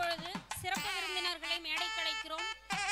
இப்பொழுது சிறப்பு விருந்தினர்களை மேடைக்கு அழைக்கிறோம்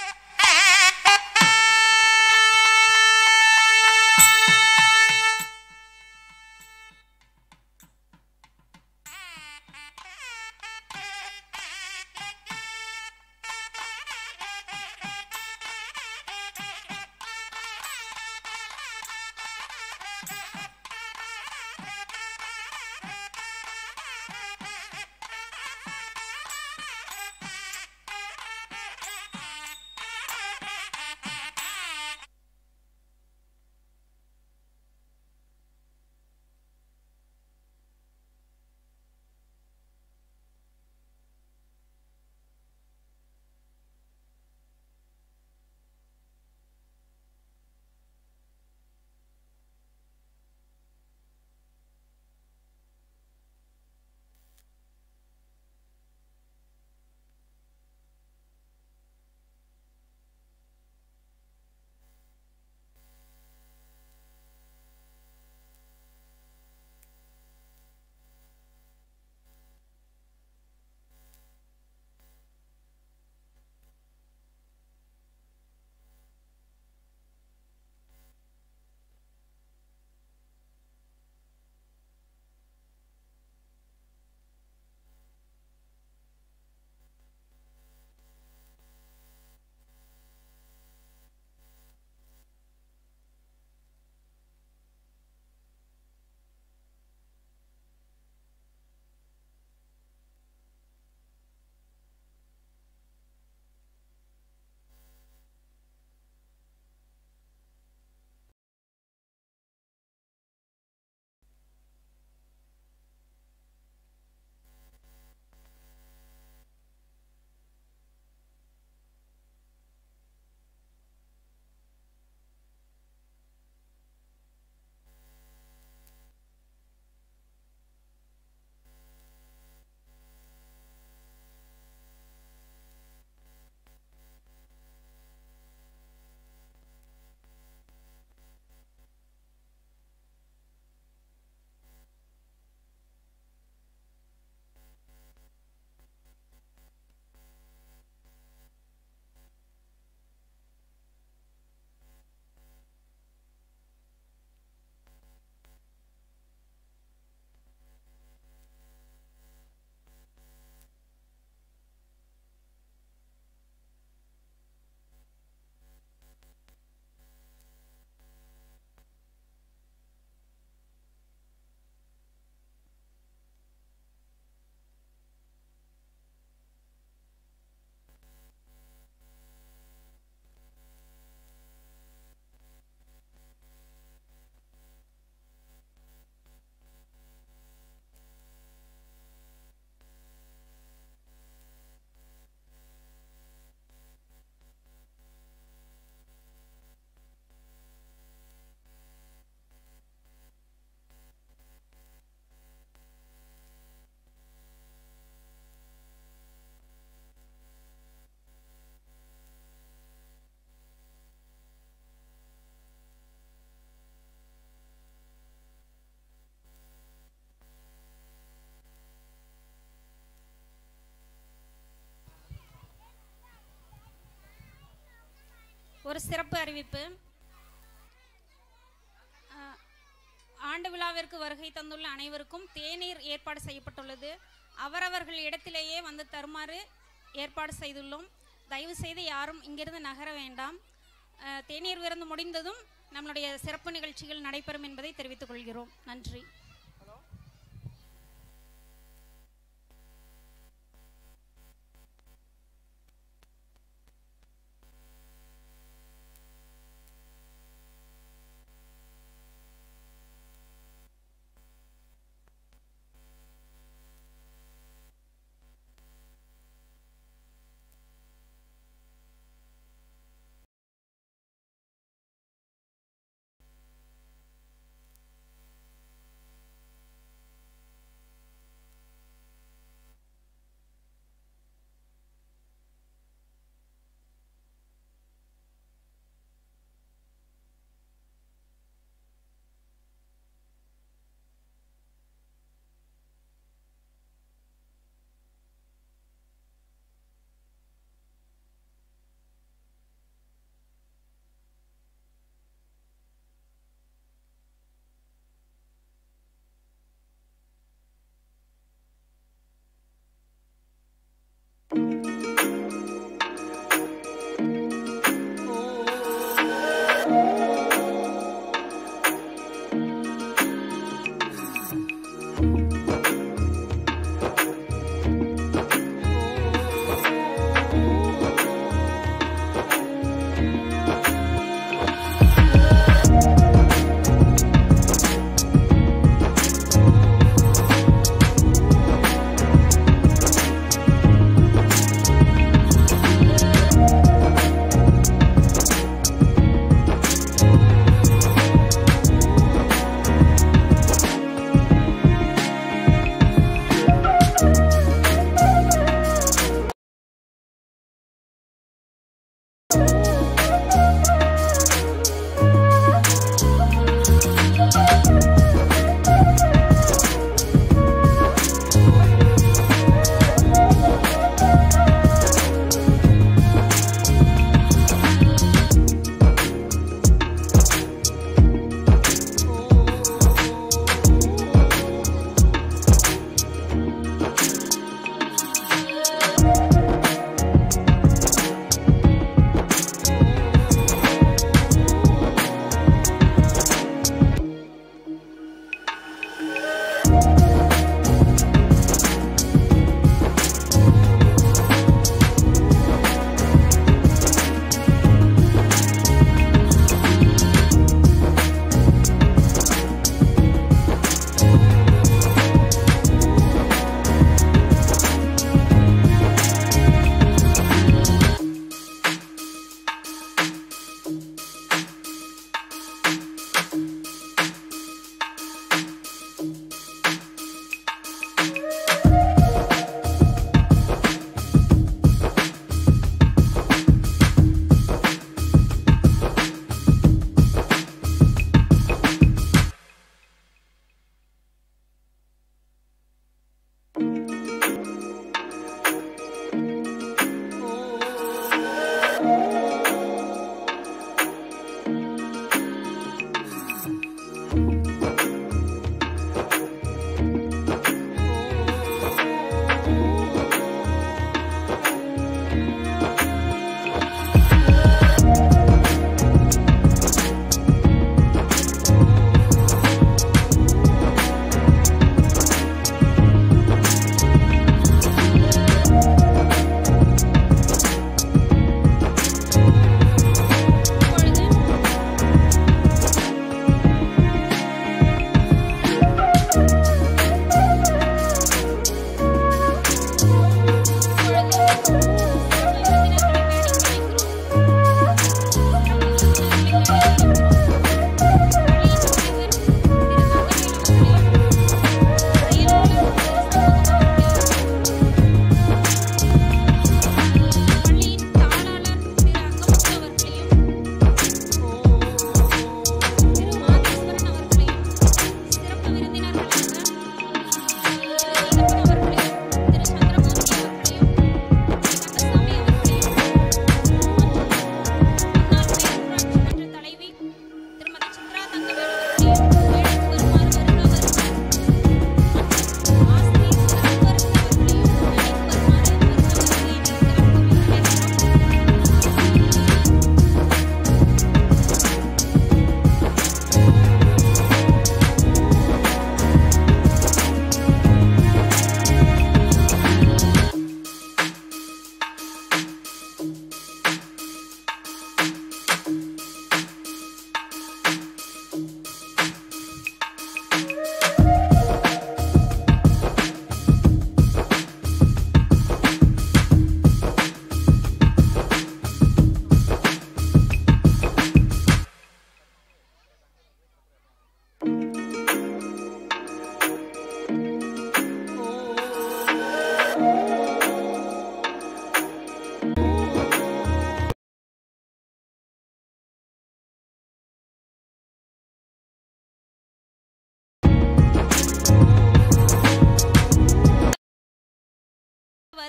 ஒரு சிறப்பு அறிவிப்பு அஹ், ஆண்டு விழாவிற்கு வருகை தந்துள்ள அனைவருக்கும் தேநீர் ஏற்பாடு செய்யப்பட்டுள்ளது அவரவர்கள் இடத்திலேயே வந்து தருமாறு ஏற்பாடு செய்துள்ளோம் தயவு செய்து யாரும் இங்கிருந்து நகர வேண்டாம் அஹ், தேநீர் விருந்து முடிந்ததும் நம்மளுடைய சிறப்பு நிகழ்ச்சிகள் நடைபெறும் என்பதை தெரிவித்துக் கொள்கிறோம் நன்றி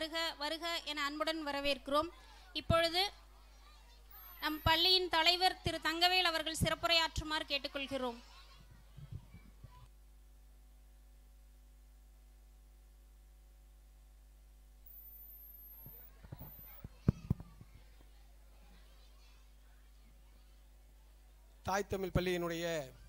வருக வருக என அன்புடன் வரவேற்கிறோம் இப்பொழுது நம் பள்ளியின் தலைவர் திரு தங்கவேல் அவர்கள் சிறப்புரையாற்றுமாறு கேட்டுக்கொள்கிறோம் தாய் தமிழ் பள்ளியினுடைய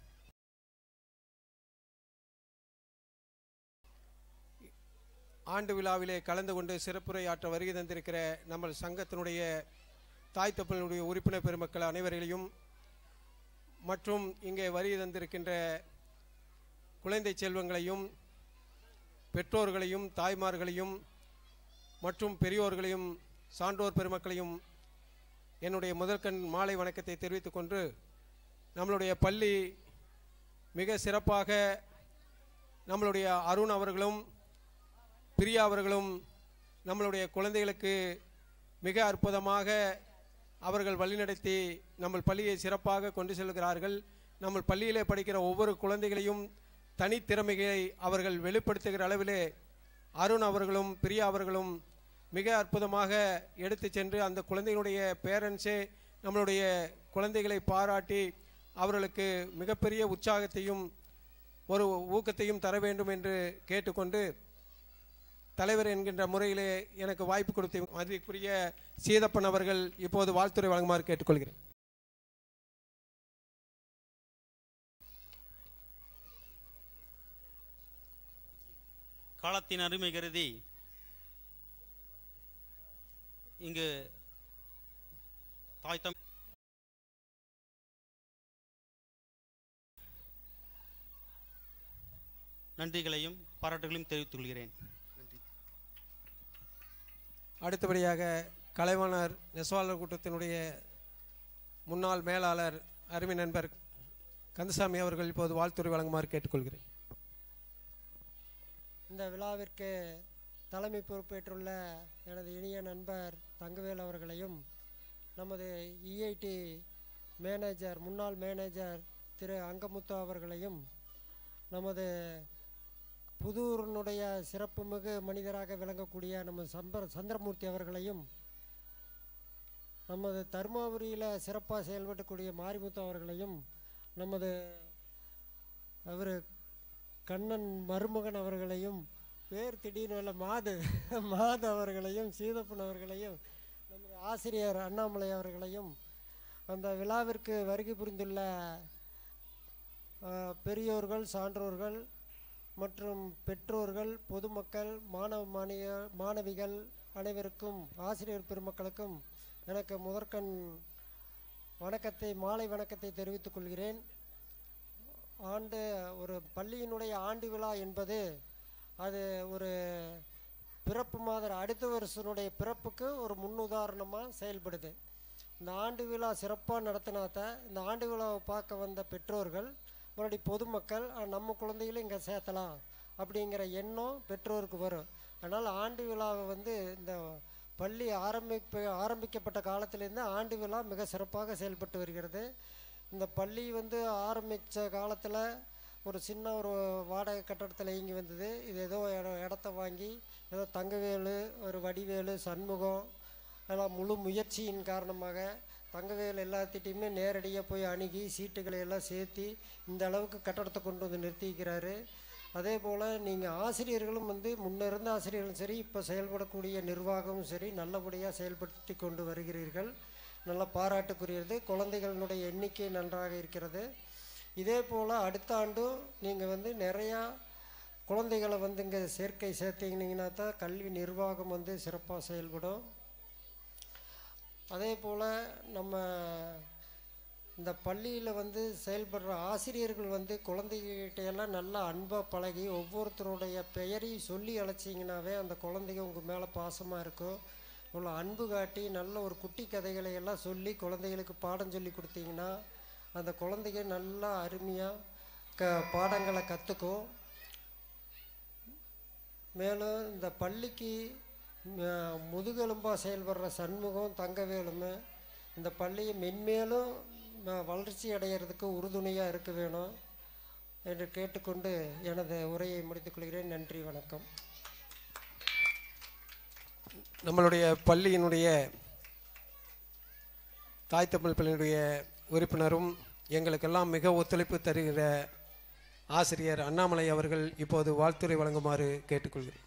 ஆண்டு விழாவிலே கலந்து கொண்டு சிறப்புரையாற்ற வருகை தந்திருக்கிற நம்ம சங்கத்தினுடைய தாய் தமிழுடைய உறுப்பினர் பெருமக்கள் அனைவர்களையும் மற்றும் இங்கே வருகை தந்திருக்கின்ற குழந்தை செல்வங்களையும் பெற்றோர்களையும் தாய்மார்களையும் மற்றும் பெரியோர்களையும் சான்றோர் பெருமக்களையும் என்னுடைய முதற்கண் மாலை வணக்கத்தை தெரிவித்துக் கொண்டு நம்மளுடைய பள்ளி மிக சிறப்பாக நம்மளுடைய அருண் அவர்களும் பிரியா அவர்களும் நம்மளுடைய குழந்தைகளுக்கு மிக அற்புதமாக அவர்கள் வழிநடத்தி நம்ம பள்ளியை சிறப்பாக கொண்டு செல்கிறார்கள் நம்ம பள்ளியிலே படிக்கிற ஒவ்வொரு குழந்தைகளையும் தனித்திறமைகளை அவர்கள் வெளிப்படுத்துகிற அளவிலே அருண் அவர்களும் பிரியா அவர்களும் மிக அற்புதமாக எடுத்து சென்று அந்த குழந்தைகளுடைய பேரண்ட்ஸே நம்மளுடைய குழந்தைகளை பாராட்டி அவர்களுக்கு மிகப்பெரிய உற்சாகத்தையும் ஒரு ஊக்கத்தையும் தர வேண்டும் என்று கேட்டுக்கொண்டு தலைவர் என்கின்ற முறையிலே எனக்கு வாய்ப்பு கொடுத்த மதிப்புக்குரிய சீதப்பன் அவர்கள் இப்போது வாழ்த்துறை வழங்குமாறு கேட்டுக்கொள்கிறேன் காலத்தின் அருமை கருதி இங்கு தாய் தம் நன்றிகளையும் பாராட்டுகளையும் தெரிவித்துக் கொள்கிறேன் அடுத்தபடியாக கலைவாணர் நெசவாளர் கூட்டத்தினுடைய முன்னாள் மேலாளர் அருமை நண்பர் கந்தசாமி அவர்கள் இப்போது வாழ்த்துறை வழங்குமாறு கேட்டுக்கொள்கிறேன் இந்த விழாவிற்கு தலைமை பொறுப்பேற்றுள்ள எனது இனிய நண்பர் தங்கவேல் அவர்களையும் நமது இஐடி மேனேஜர் முன்னாள் மேனேஜர் திரு அங்கமுத்து அவர்களையும் நமது புதூரினுடைய சிறப்புமிகு மனிதராக விளங்கக்கூடிய நம்ம சம்பர சந்திரமூர்த்தி அவர்களையும் நமது தருமபுரியில் சிறப்பாக செயல்படக்கூடிய மாரிமுத்து அவர்களையும் நமது அவர் கண்ணன் மருமகன் அவர்களையும் பேர் திடீர்னு இல்லை மாது மாது அவர்களையும் சீதப்பன் அவர்களையும் நமது ஆசிரியர் அண்ணாமலை அவர்களையும் அந்த விழாவிற்கு வருகை புரிந்துள்ள அஹ், பெரியோர்கள் சான்றோர்கள் மற்றும் பெற்றோர்கள் பொதுமக்கள் மாணவ மாணிய மாணவிகள் அனைவருக்கும் ஆசிரியர் பெருமக்களுக்கும் எனக்கு முதற்கண் வணக்கத்தை மாலை வணக்கத்தை தெரிவித்துக் கொள்கிறேன் ஆண்டு ஒரு பள்ளியினுடைய ஆண்டு விழா என்பது அது ஒரு பிறப்பு மாதிரி அடுத்த வருஷனுடைய பிறப்புக்கு ஒரு முன்னுதாரணமாக செயல்படுது இந்த ஆண்டு விழா சிறப்பாக நடத்தினாத்த இந்த ஆண்டு விழாவை பார்க்க வந்த பெற்றோர்கள் மறுபடியும் பொதுமக்கள் "அஹ், நம்ம குழந்தைகளும் இங்கே சேர்த்தலாம் அப்படிங்கிற எண்ணம் பெற்றோருக்கு வரும் அதனால் ஆண்டு விழாவை வந்து இந்த பள்ளி ஆரம்பிப்பு ஆரம்பிக்கப்பட்ட காலத்திலேருந்து ஆண்டு விழா மிக சிறப்பாக செயல்பட்டு வருகிறது இந்த பள்ளி வந்து ஆரம்பித்த காலத்தில் ஒரு சின்ன ஒரு வாடகை கட்டடத்தில் இயங்கி வந்தது இது ஏதோ இட- இடத்த வாங்கி ஏதோ தங்கவேலு ஒரு வடிவேலு சண்முகம் எல்லாம் முழு முயற்சியின் காரணமாக தங்கவேல் எல்லாத்திட்டையுமே நேரடியாக போய் அணுகி சீட்டுகளை எல்லாம் சேர்த்தி இந்த அளவுக்கு கட்டடத்தை கொண்டு வந்து நிறுத்திக்கிறாரு அதே போல் நீங்கள் ஆசிரியர்களும் வந்து முன்ன இருந்த ஆசிரியர்களும் சரி இப்போ செயல்படக்கூடிய நிர்வாகமும் சரி நல்லபடியாக செயல்படுத்தி கொண்டு வருகிறீர்கள் நல்ல பாராட்டுக்குரியது குழந்தைகளினுடைய எண்ணிக்கை நன்றாக இருக்கிறது இதே போல் அடுத்த ஆண்டும் நீங்கள் வந்து நிறையா குழந்தைகளை வந்து இங்கே சேர்க்கை சேர்த்தீங்கன்னா தான் கல்வி நிர்வாகம் வந்து சிறப்பாக செயல்படும் அதே போல் நம்ம இந்த பள்ளியில் வந்து செயல்படுற ஆசிரியர்கள் வந்து குழந்தைகிட்ட எல்லாம் நல்லா அன்பாக பழகி ஒவ்வொருத்தருடைய பெயரையும் சொல்லி அழைச்சிங்கனாவே அந்த குழந்தைங்க உங்கள் மேலே பாசமாக இருக்கும் இவ்வளோ அன்பு காட்டி நல்ல ஒரு குட்டி கதைகளை எல்லாம் சொல்லி குழந்தைகளுக்கு பாடம் சொல்லி கொடுத்தீங்கன்னா அந்த குழந்தைங்க நல்லா அருமையாக க பாடங்களை கற்றுக்கும் மேலும் இந்த பள்ளிக்கு ம- முதுகெலும்பாக செயல்படுற சண்முகம் தங்கவேலுமே இந்த பள்ளியை மென்மேலும் ம- வளர்ச்சி அடைகிறதுக்கு உறுதுணையாக இருக்க வேணும் என்று கேட்டுக்கொண்டு எனது உரையை முடித்துக் கொள்கிறேன் நன்றி வணக்கம் நம்மளுடைய பள்ளியினுடைய தாய் தமிழ் பள்ளியினுடைய உறுப்பினரும் எங்களுக்கெல்லாம் மிக ஒத்துழைப்பு தருகிற ஆசிரியர் அண்ணாமலை அவர்கள் இப்போது வாழ்த்துரை வழங்குமாறு கேட்டுக்கொள்கிறேன்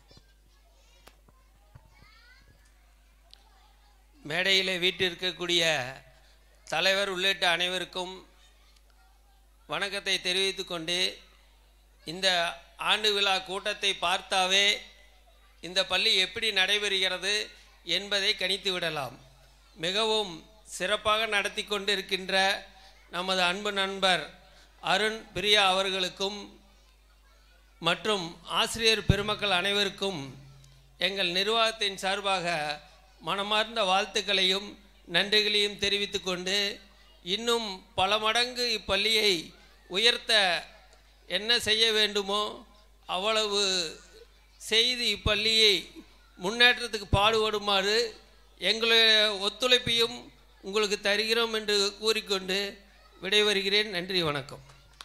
மேடையிலே வீட்டிருக்கக்கூடிய தலைவர் உள்ளிட்ட அனைவருக்கும் வணக்கத்தை தெரிவித்துக் கொண்டு இந்த ஆண்டு விழா கூட்டத்தை பார்த்தாவே இந்த பள்ளி எப்படி நடைபெறுகிறது என்பதை கணித்து விடலாம் மிகவும் சிறப்பாக நடத்தி கொண்டிருக்கின்ற நமது அன்பு நண்பர் அருண் பிரியா அவர்களுக்கும் மற்றும் ஆசிரியர் பெருமக்கள் அனைவருக்கும் எங்கள் நிர்வாகத்தின் சார்பாக மனமார்ந்த வாழ்த்துக்களையும் நன்றிகளையும் தெரிவித்துக் கொண்டு இன்னும் பல மடங்கு இப்பள்ளியை உயர்த்த என்ன செய்ய வேண்டுமோ அவ்வளவு செய்து இப்பள்ளியை முன்னேற்றத்துக்கு பாடுபடுமாறு எங்களுடைய ஒத்துழைப்பையும் உங்களுக்கு தருகிறோம் என்று கூறிக்கொண்டு விடைபெறுகிறேன் நன்றி வணக்கம்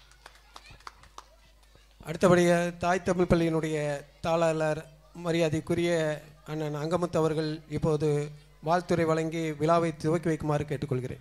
அடுத்தபடியாக தாய் தமிழ் பள்ளியினுடைய தாளாளர் மரியாதைக்குரிய அண்ணன் அங்கமுத்து அவர்கள் இப்போது வாழ்த்துரை வழங்கி விழாவை துவக்கி வைக்குமாறு கேட்டுக்கொள்கிறேன்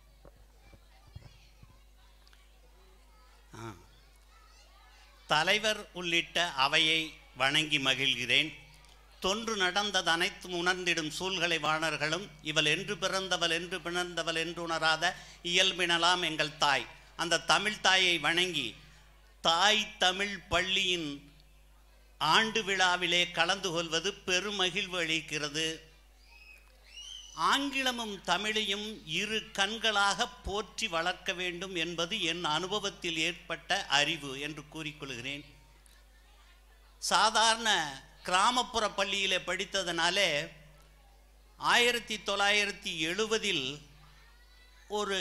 தலைவர் உள்ளிட்ட அவையை வணங்கி மகிழ்கிறேன் தொன்று நடந்தது அனைத்தும் உணர்ந்திடும் சூழ்களை வாணர்களும் இவள் என்று பிறந்தவள் என்று பிறந்தவள் என்று உணராத இயல்பினலாம் எங்கள் தாய் அந்த தமிழ் தாயை வணங்கி தாய் தமிழ் பள்ளியின் ஆண்டு விழாவிலே கலந்து கொள்வது பெருமகிழ்வு அளிக்கிறது ஆங்கிலமும் தமிழையும் இரு கண்களாக போற்றி வளர்க்க வேண்டும் என்பது என் அனுபவத்தில் ஏற்பட்ட அறிவு என்று கூறிக்கொள்கிறேன் சாதாரண கிராமப்புற பள்ளியிலே படித்ததனாலே ஆயிரத்தி தொள்ளாயிரத்தி எழுபதில் ஒரு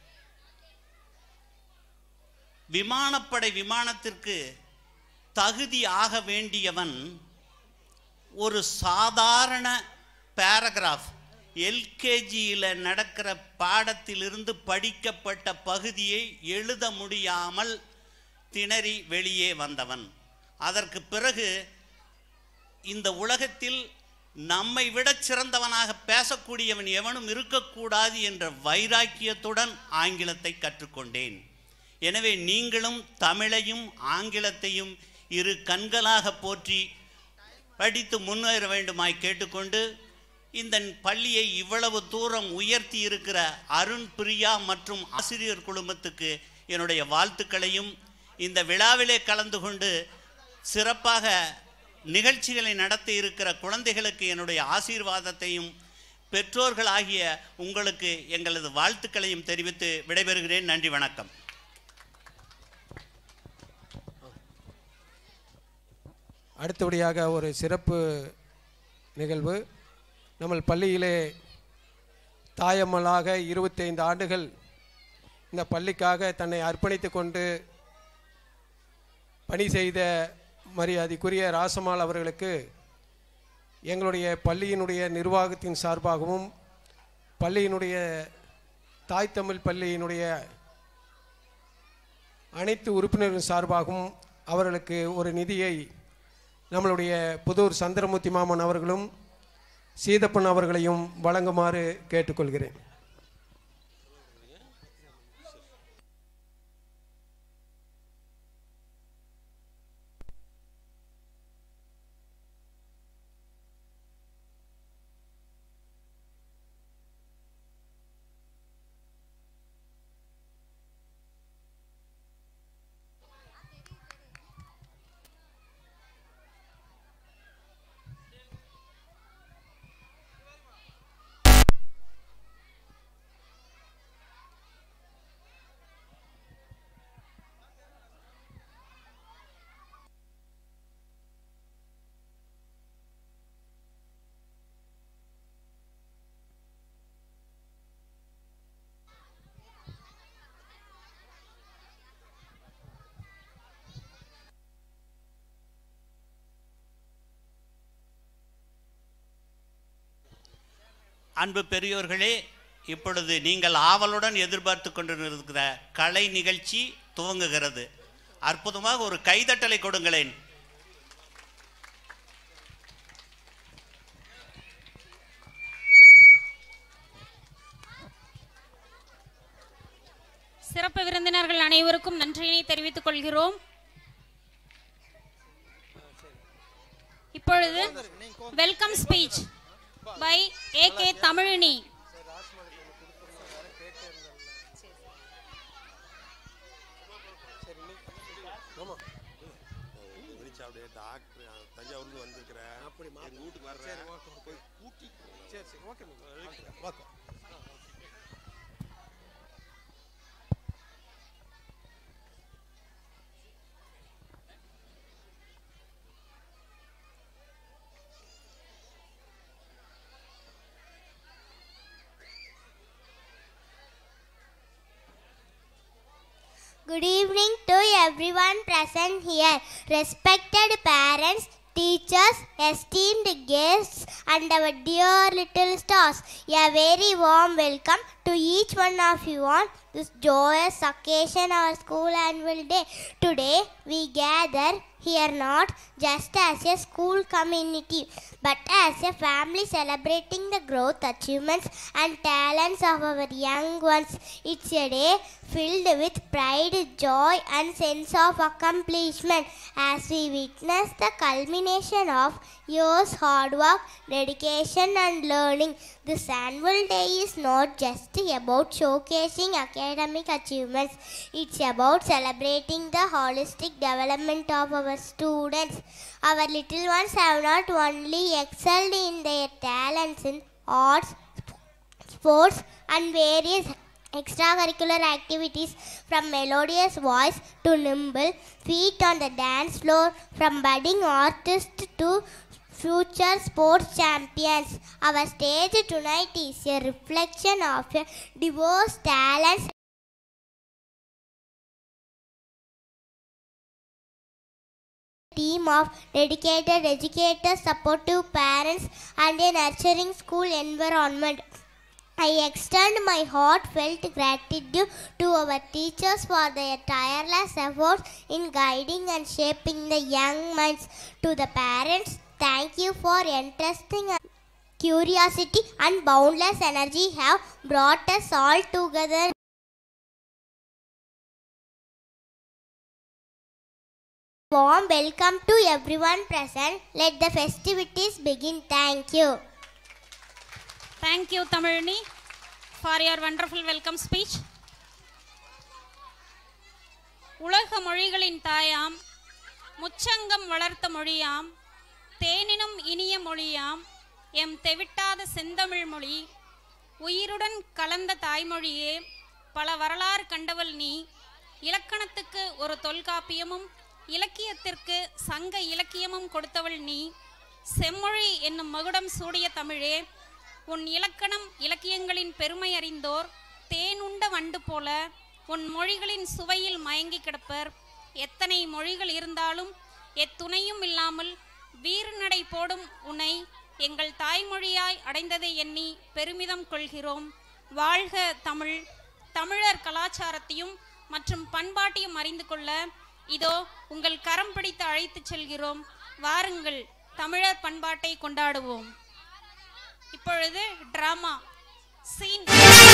விமானப்படை விமானத்திற்கு தகுதி ஆக வேண்டியவன் ஒரு சாதாரண பேராகிராஃப் எல்கேஜியில் நடக்கிற பாடத்திலிருந்து படிக்கப்பட்ட பகுதியை எழுத முடியாமல் திணறி வெளியே வந்தவன் அதற்கு பிறகு இந்த உலகத்தில் நம்மை விட சிறந்தவனாக பேசக்கூடியவன் எவனும் இருக்கக்கூடாது என்ற வைராக்கியத்துடன் ஆங்கிலத்தை கற்றுக்கொண்டேன் எனவே நீங்களும் தமிழையும் ஆங்கிலத்தையும் இரு கண்களாக போற்றி படித்து முன்னேற வேண்டுமாய் கேட்டுக்கொண்டு இந்த பள்ளியை இவ்வளவு தூரம் உயர்த்தி இருக்கிற அருண் பிரியா மற்றும் ஆசிரியர் குழுமத்துக்கு என்னுடைய வாழ்த்துக்களையும் இந்த விழாவிலே கலந்து கொண்டு சிறப்பாக நிகழ்ச்சிகளை நடத்தி இருக்கிற குழந்தைகளுக்கு என்னுடைய ஆசீர்வாதத்தையும் பெற்றோர்களாகிய உங்களுக்கு எங்களது வாழ்த்துக்களையும் தெரிவித்து விடைபெறுகிறேன் நன்றி வணக்கம் அடுத்தபடியாக ஒரு சிறப்பு நிகழ்வு நம்ம பள்ளியிலே தாயம்மலாக இருபத்தைந்து ஆண்டுகள் இந்த பள்ளிக்காக தன்னை அர்ப்பணித்து கொண்டு பணி செய்த மரியாதைக்குரிய ராசம்மாள் அவர்களுக்கு எங்களுடைய பள்ளியினுடைய நிர்வாகத்தின் சார்பாகவும் பள்ளியினுடைய தாய் தமிழ் பள்ளியினுடைய அனைத்து உறுப்பினர்கள் சார்பாகவும் அவர்களுக்கு ஒரு நிதியை நம்மளுடைய புதூர் சந்திரமூர்த்தி மாமன் அவர்களும் சீதப்பன் அவர்களையும் வழங்குமாறு கேட்டுக்கொள்கிறேன் அன்பு பெரியோர்களே இப்பொழுது நீங்கள் ஆவலுடன் எதிர்பார்த்து கொண்டிருக்கிற கலை நிகழ்ச்சி துவங்குகிறது அற்புதமாக ஒரு கைதட்டலை கொடுங்களேன் சிறப்பு விருந்தினர்கள் அனைவருக்கும் நன்றியினை தெரிவித்துக் கொள்கிறோம் இப்பொழுது welcome speech by A K Thamizhini அப்படியே டாக்டர் தஞ்சாவூர்லேருந்து வந்திருக்கிறேன் அப்படி எங்கள் வீட்டுக்கு வர்றேன் போய் கூட்டி சரி சரி okay okay Good evening to everyone present here. Respected parents, teachers, esteemed guests, and our dear little stars. A very warm welcome to each one of you on this joyous occasion, our school annual day. Today, we gather here not just as a school community, but as a family celebrating the growth, achievements, and talents of our young ones. It's a day filled with pride, joy, and sense of accomplishment as we witness the culmination of years' hard work, dedication, and learning. This annual day is not just about showcasing academic achievements, it's about celebrating the holistic development of our students. Our little ones have not only excelled in their talents in arts, sports, and various extracurricular activities from melodious voice to nimble feet on the dance floor, from budding artists to future sports champions. Our stage tonight is a reflection of a diverse talents team of dedicated educators, supportive parents, and a nurturing school environment. I extend my heartfelt gratitude to our teachers for their tireless efforts in guiding and shaping the young minds. To the parents, thank you for entrusting us. Curiosity and boundless energy have brought us all together. Warm welcome to everyone present. Let the festivities begin. Thank you. Thank you, Tamilni, for your wonderful welcome speech. உலக மொழிகளின் தாயாம் முச்சங்கம் வளர்த்த மொழியாம் தேனினும் இனிய மொழியாம் M தெவிட்டாத செந்தமிழ் மொழி உயிருடன் கலந்த தாய்மொழியே பல வரலாறு கண்டவள் நீ இலக்கணத்துக்கு ஒரு தொல்காப்பியமும் இலக்கியத்திற்கு சங்க இலக்கியமும் கொடுத்தவள் நீ செம்மொழி என்னும் மகுடம் சூடிய தமிழே உன் இலக்கணம் இலக்கியங்களின் பெருமை அறிந்தோர் தேனுண்ட வண்டு போல உன் மொழிகளின் சுவையில் மயங்கி கிடப்பர் எத்தனை மொழிகள் இருந்தாலும் எத்துணையும் இல்லாமல் வீறுநடை போடும் உன்னை எங்கள் தாய்மொழியாய் அடைந்ததை எண்ணி பெருமிதம் கொள்கிறோம் வாழ்க தமிழ் தமிழர் கலாச்சாரத்தையும் மற்றும் பண்பாட்டையும் அறிந்து கொள்ள இதோ உங்கள் கரம் பிடித்து அழைத்துச் செல்கிறோம் வாருங்கள் தமிழர் பண்பாட்டை கொண்டாடுவோம் இப்பொழுது drama scene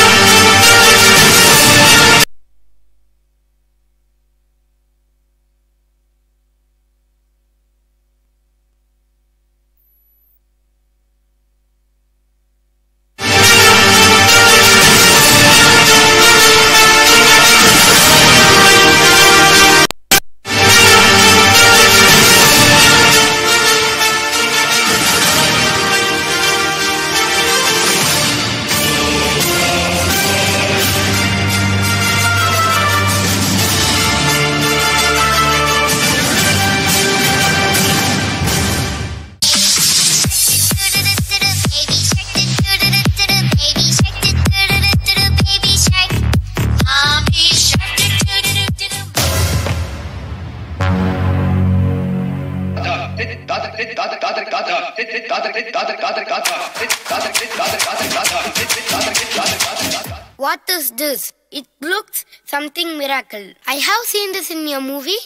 What is this? It looks something miracle. I have seen this in your movie.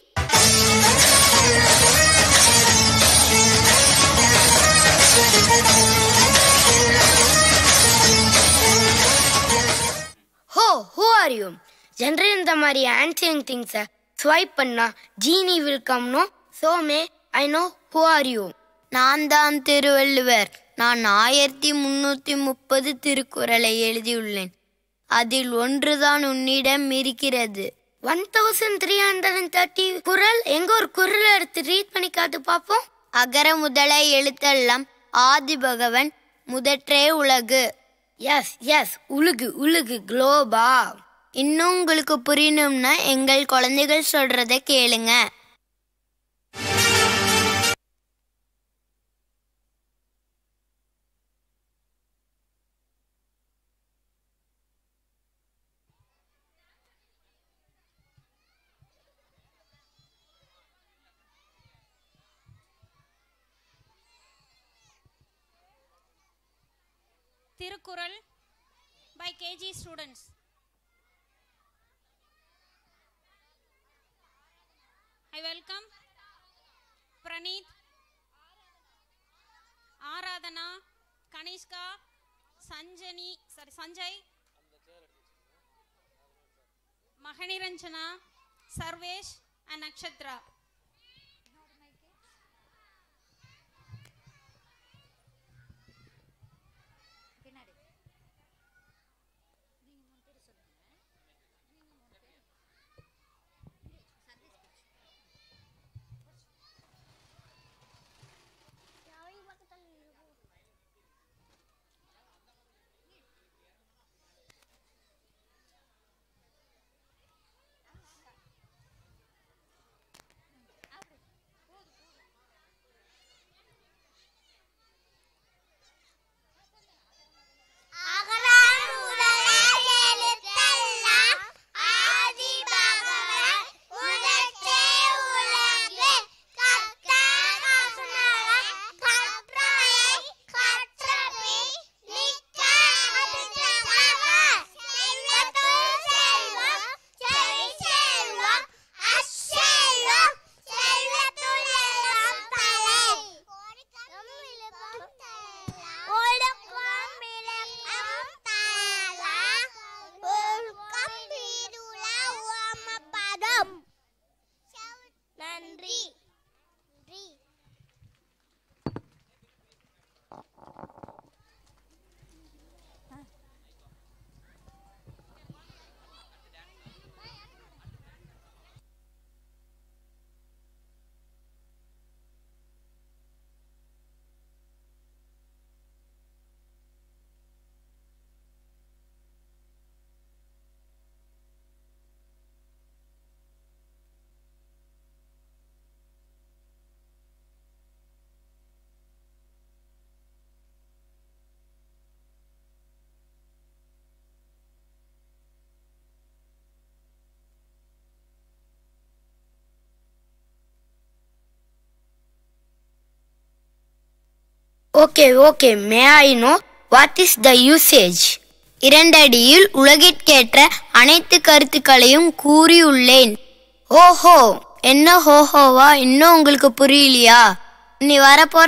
Ho, who are you? General இந்த மாதிரி ஆன்சியன் திங்ஸை ஸ்வைப் பண்ணா genie will come now so may I know who are you நான் தான் திருவள்ளுவர் நான் ஆயிரத்தி முன்னூத்தி முப்பது திருக்குறளை எழுதியுள்ளேன் அதில் ஒன்றுதான் உன்னிடம் இருக்கிறது one thousand three hundred and thirty குரல் எங்க ஒரு குரல் எடுத்து ரீட் பண்ணி காட்டு பார்ப்போம் அகர முதல எழுத்தெல்லாம் ஆதி பகவன் முதற்றே உலகு எஸ் எஸ் உலுகு உலுகு குளோபா இன்னும் உங்களுக்கு புரியணும்னா எங்கள் குழந்தைகள் சொல்றத கேளுங்க Thirukkural by KG students I welcome Praneeth Aradhana Kanishka Sanjani sorry Sanjay Maganiranjana Sarvesh and Nakshatra நன்றி okay okay may I know what is the usage இரண்டடியில் உலகிற்கேற்ற அனைத்து கருத்துக்களையும் கூறியுள்ளேன் ஓஹோ என்ன ஹோஹோவா இன்னும் உங்களுக்கு புரியலையா நீ வரப்போற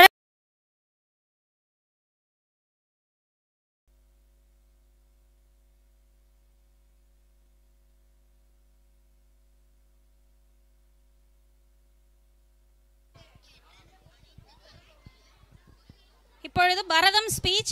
இப்பொழுது Bharatam speech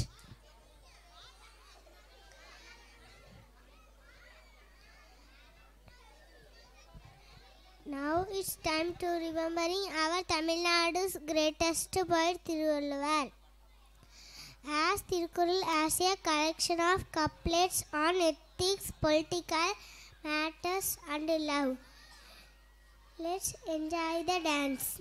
Now it's time to remembering our Tamil Nadu's greatest poet Thiruvalluvar. As Tirukkural as a collection of couplets on ethics, political matters and love. Let's enjoy the dance.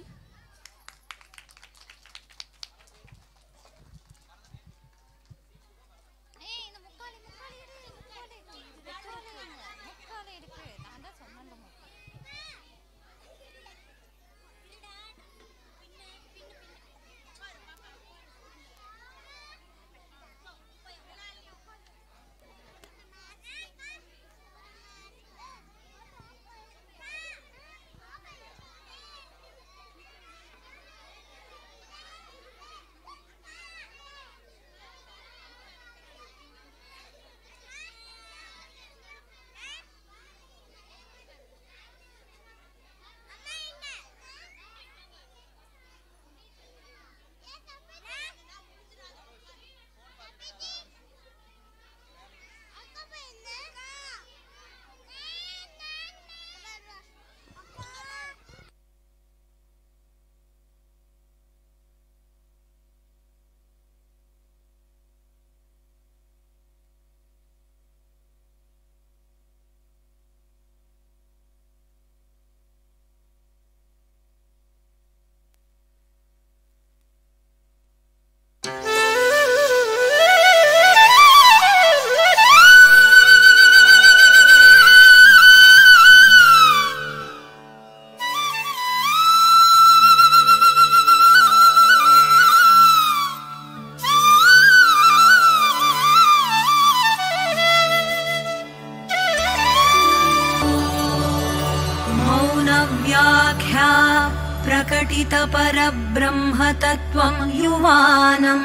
परब्रह्मतत्त्वं युवानम्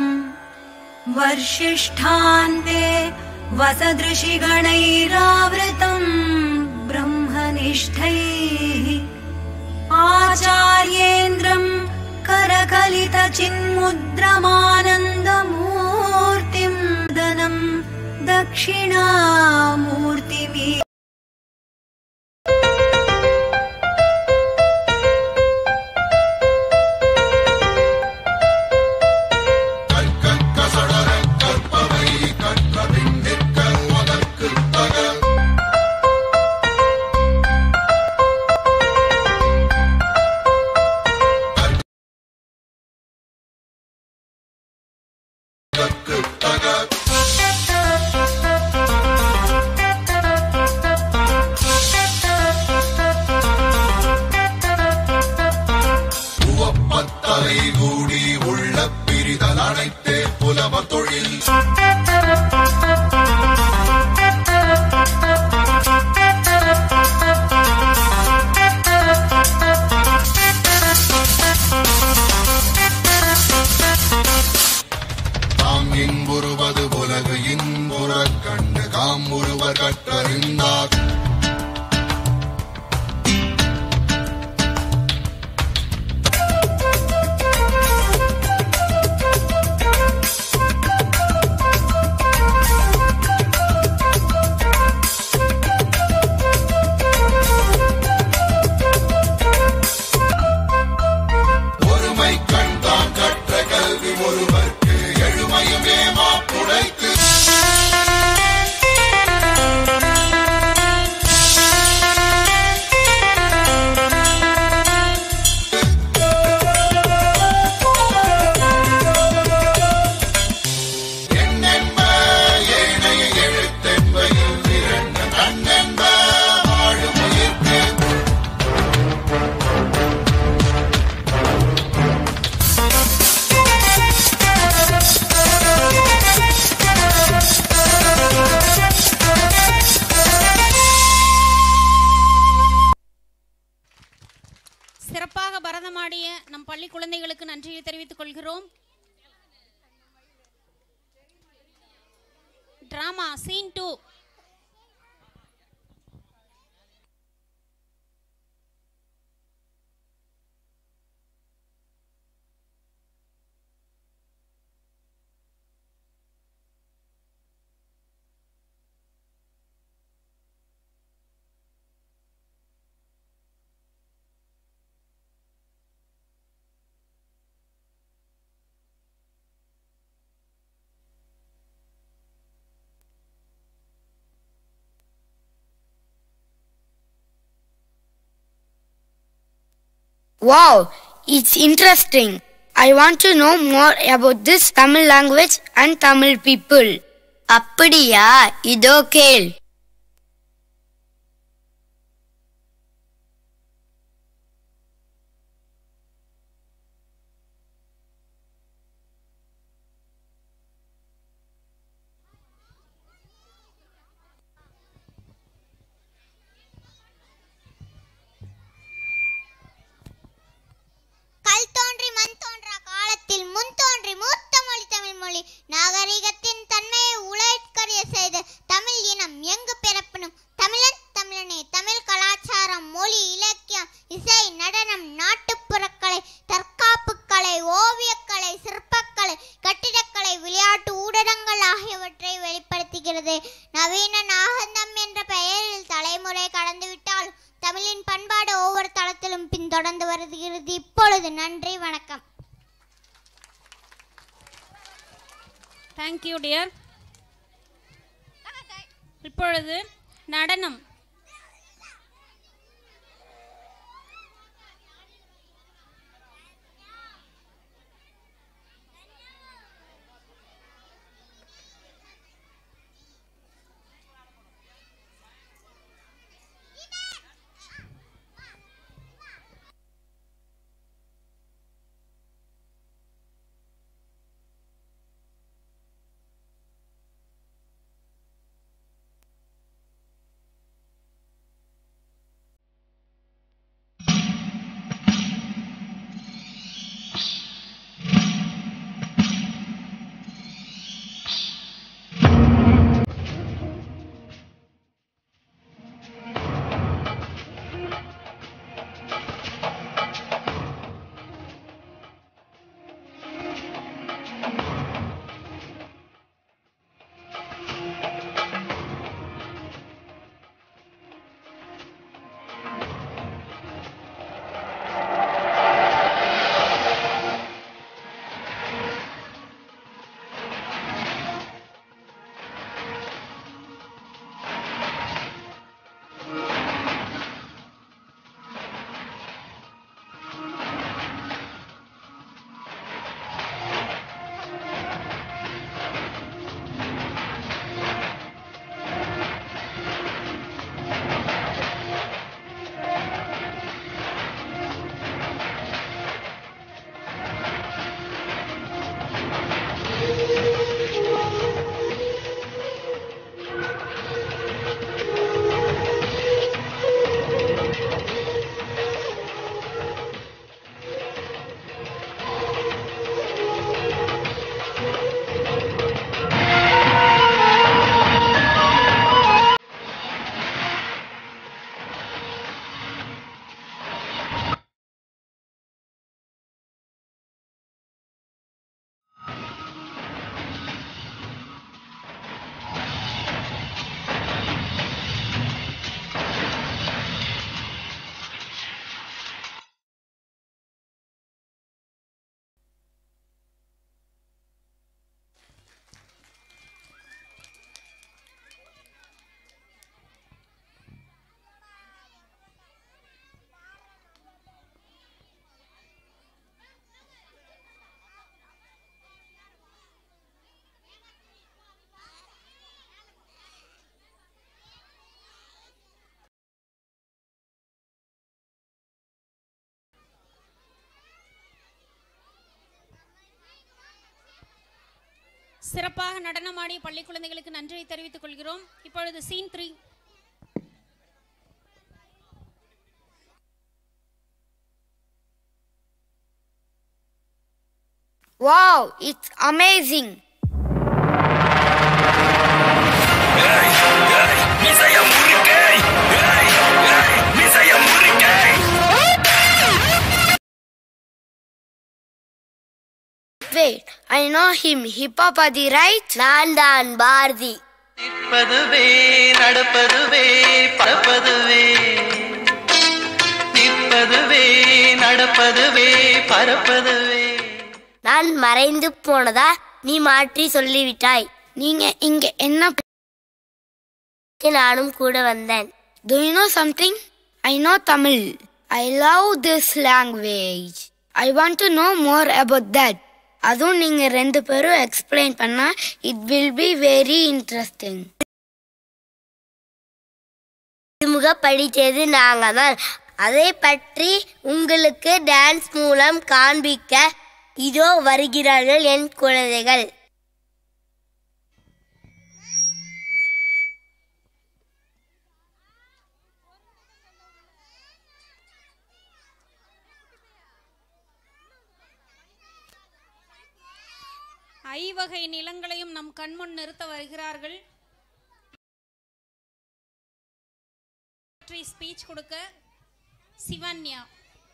वर्षिष्ठान्ते वसदृशिगणैरावृतम् ब्रह्मनिष्ठैः आचार्येन्द्रम् करकलितचिन्मुद्रमानन्दमूर्तिम् दनम् दक्षिणामूर्तिमी உவப்பத்தலை கூடி உள்ள பிரிதல் அனைத்தே புலவர் தொழில் தாம் இன்புறுவது உலகு இன்புறக் கண்டு காம் ஒருவர் கற்றறிந்தார் ஒருமை கண் தான் கற்ற கல்வி ஒருவர்க்கு எழுமையுமே மாப்புடைத்து என்னென்ப ஏனைய எழுத்தென்பையில் இரண்டு நன்னென்ப வாழும் உயிர்க்கு சிறப்பாக பரதமாடிய நம் பள்ளி குழந்தைகளுக்கு நன்றியை தெரிவித்துக் கொள்கிறோம் drama scene two Wow, it's interesting. I want to know more about this Tamil language and Tamil people. அப்படியா இதோ கேள் கல் தோன்றி மண் தோன்றா காலத்தில் முன் தோன்றி மூத்த மொழி தமிழ் மொழி நாகரிகத்தின் தன்மையை உலகறிய செய்த தமிழ் இனம் எங்கு பிறப்பினும் தமிழன் தமிழனே தமிழ் கலாச்சாரம் மொழி இலக்கியம் இசை நடனம் நாட்டுப்புறக்கலை தற்காப்புக்கலை ஓவியக்கலை சிற்பக்கலை கட்டிடக்கலை விளையாட்டு ஊடகங்கள் ஆகியவற்றை வெளிப்படுத்துகிறது நவீன நாகந்தம் என்ற பெயரில் தலைமுறை கடந்துவிட்டால் தமிழின் பண்பாடு ஒவ்வொரு தளத்திலும் பின்தொடர்ந்து வருகிறது இப்பொழுது நன்றி வணக்கம் தேங்க்யூ டியர் இப்பொழுது நடனம் சிறப்பாக நடனமாடிய பள்ளி குழந்தைகளுக்கு நன்றியை தெரிவித்துக் கொள்கிறோம் இப்பொழுது scene three Wow, it's amazing. Wait, I know him. Hippopathy, right? நான் தான் பாரதி நிற்பதுவே நடப்பதுவே பறப்பதுவே நிற்பதுவே நடப்பதுவே பறப்பதுவே நான் மறைந்து போனதா நீ மாற்றி சொல்லிவிட்டாய் நீங்க இங்க என்ன நானும் கூட வந்தேன் Do you know something? I know Tamil. I love this language. I want to know more about that. அதுவும் நீங்க ரெண்டு பேரும் எக்ஸ்பிளைன் பண்ணா it will be very interesting முக படித்தது நாங்க தான் அதை பற்றி உங்களுக்கு டான்ஸ் மூலம் காண்பிக்க இதோ வருகிறார்கள் என் குழந்தைகள் ஐவகை நிலங்களையும் நம் கண்முன் நிறுத்த வருகிறார்கள் ஸ்பீச் கொடுக்க சிவன்யா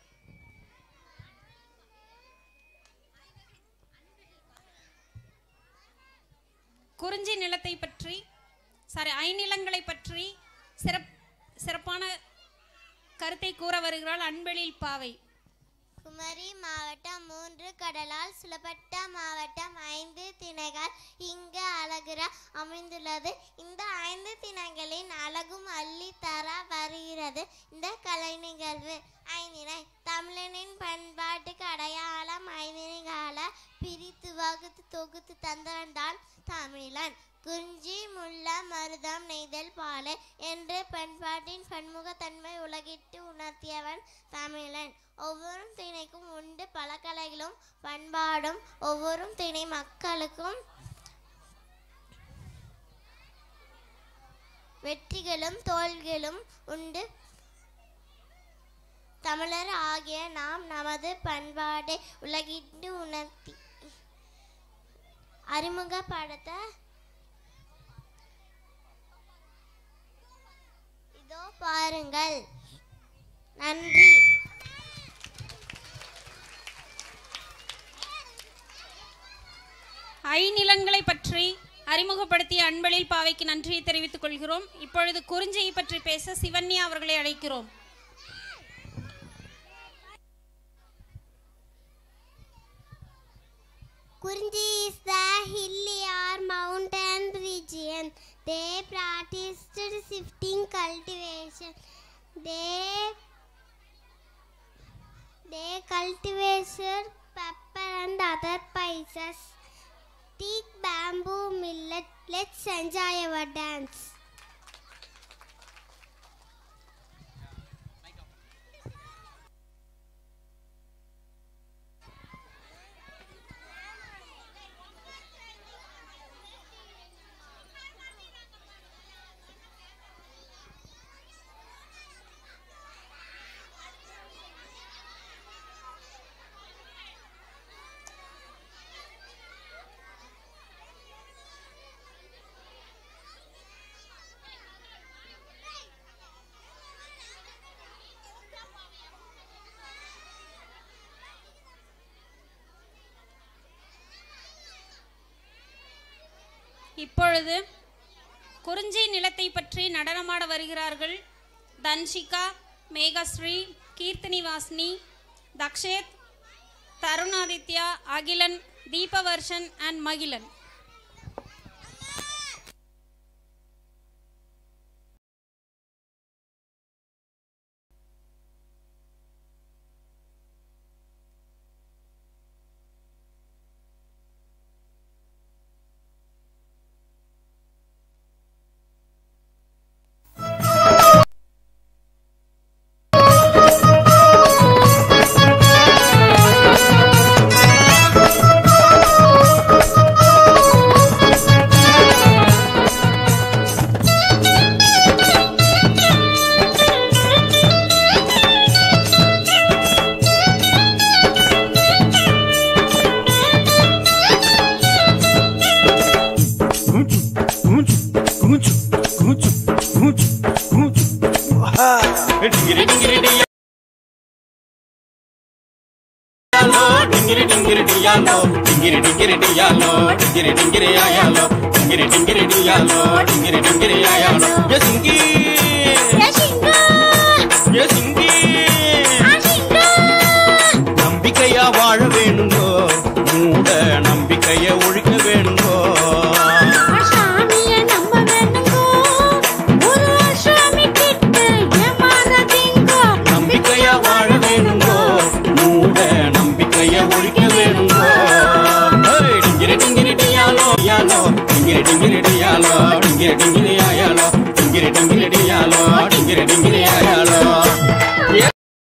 குறிஞ்சி நிலத்தை பற்றி சாரி ஐநிலங்களை பற்றி சிறப் சிறப்பான கருத்தை கூற வருகிறாள் அன்பெழில் பாவை குமரி மாவட்டம் மூன்று கடலால் சுலபட்ட மாவட்டம் ஐந்து திணைகள் இங்கு அழகுற அமைந்துள்ளது இந்த ஐந்து திணைகளின் அழகும் அள்ளி தர வருகிறது இந்த கலை நிகழ்வு ஐந்திணை தமிழனின் பண்பாட்டுக்கு அடையாளம் ஐந்திணைகால பிரித்து வகுத்து தொகுத்து தந்தவன் தான் தமிழன் குறிஞ்சி முல்ல மருதம் நெய்தல் பாலை என்று பண்பாட்டின் பன்முகத்தன்மை உலகிட்டு உணர்த்தியவன் தமிழன் ஒவ்வொரு திணைக்கும் உண்டு பல கலைகளும் பண்பாடும் ஒவ்வொரு திணை மக்களுக்கும் வெற்றிகளும் தோல்விகளும் உண்டு தமிழர் ஆகிய நாம் நமது பண்பாடை உலகிட்டு உணர்த்தி அறிமுகப்படுத்த இதோ பாருங்கள் நன்றி ஐநிலங்களை பற்றி அறிமுகப்படுத்திய அன்பளில் பாவைக்கு நன்றியை தெரிவித்துக் கொள்கிறோம் இப்பொழுது குறிஞ்சியை பற்றி பேச சிவன்யா அவர்களை அழைக்கிறோம் Kurindi is the hilly or mountain region. They practiced shifting cultivation. They they cultivated pepper and other spices. Teak bamboo millet. Let's enjoy our dance. இப்பொழுது குறிஞ்சி நிலத்தை பற்றி நடனமாட வருகிறார்கள் Dhanshika Meghashri Keerthani Vasni Thakshed Tharunadithya Akilan Deepavarshan and Makilan Thank you. డింగిరి డింగిరి డియాలో డింగిరి డింగిరి డియాలో డింగిరి డింగిరి ఆయాలో డింగిరి డింగిరి డియాలో డింగిరి డింగిరి ఆయాలో ఏ సింగి ఏ సింగి நம்பிக்கையா வாழ வேணுங்கோ மூட நம்பிக்கைய ஒழிக்க வேணுங்கோ நம்பிக்கையா வாழ வேணுங்கோ மூட நம்பிக்கைய ஒழிக்க வேணுங்கோ ஏய், டிங்கிரி டிங்கிரி டியாலோ யாலோ டிங்கிரி டிங்கிரி டியாலோ டிங்கிரி டிங்கிரி ஆயாலோ டிங்கிரி டிங்கிரி டியாலோ டிங்கிரி டிங்கிரி ஆயாலோ ஏ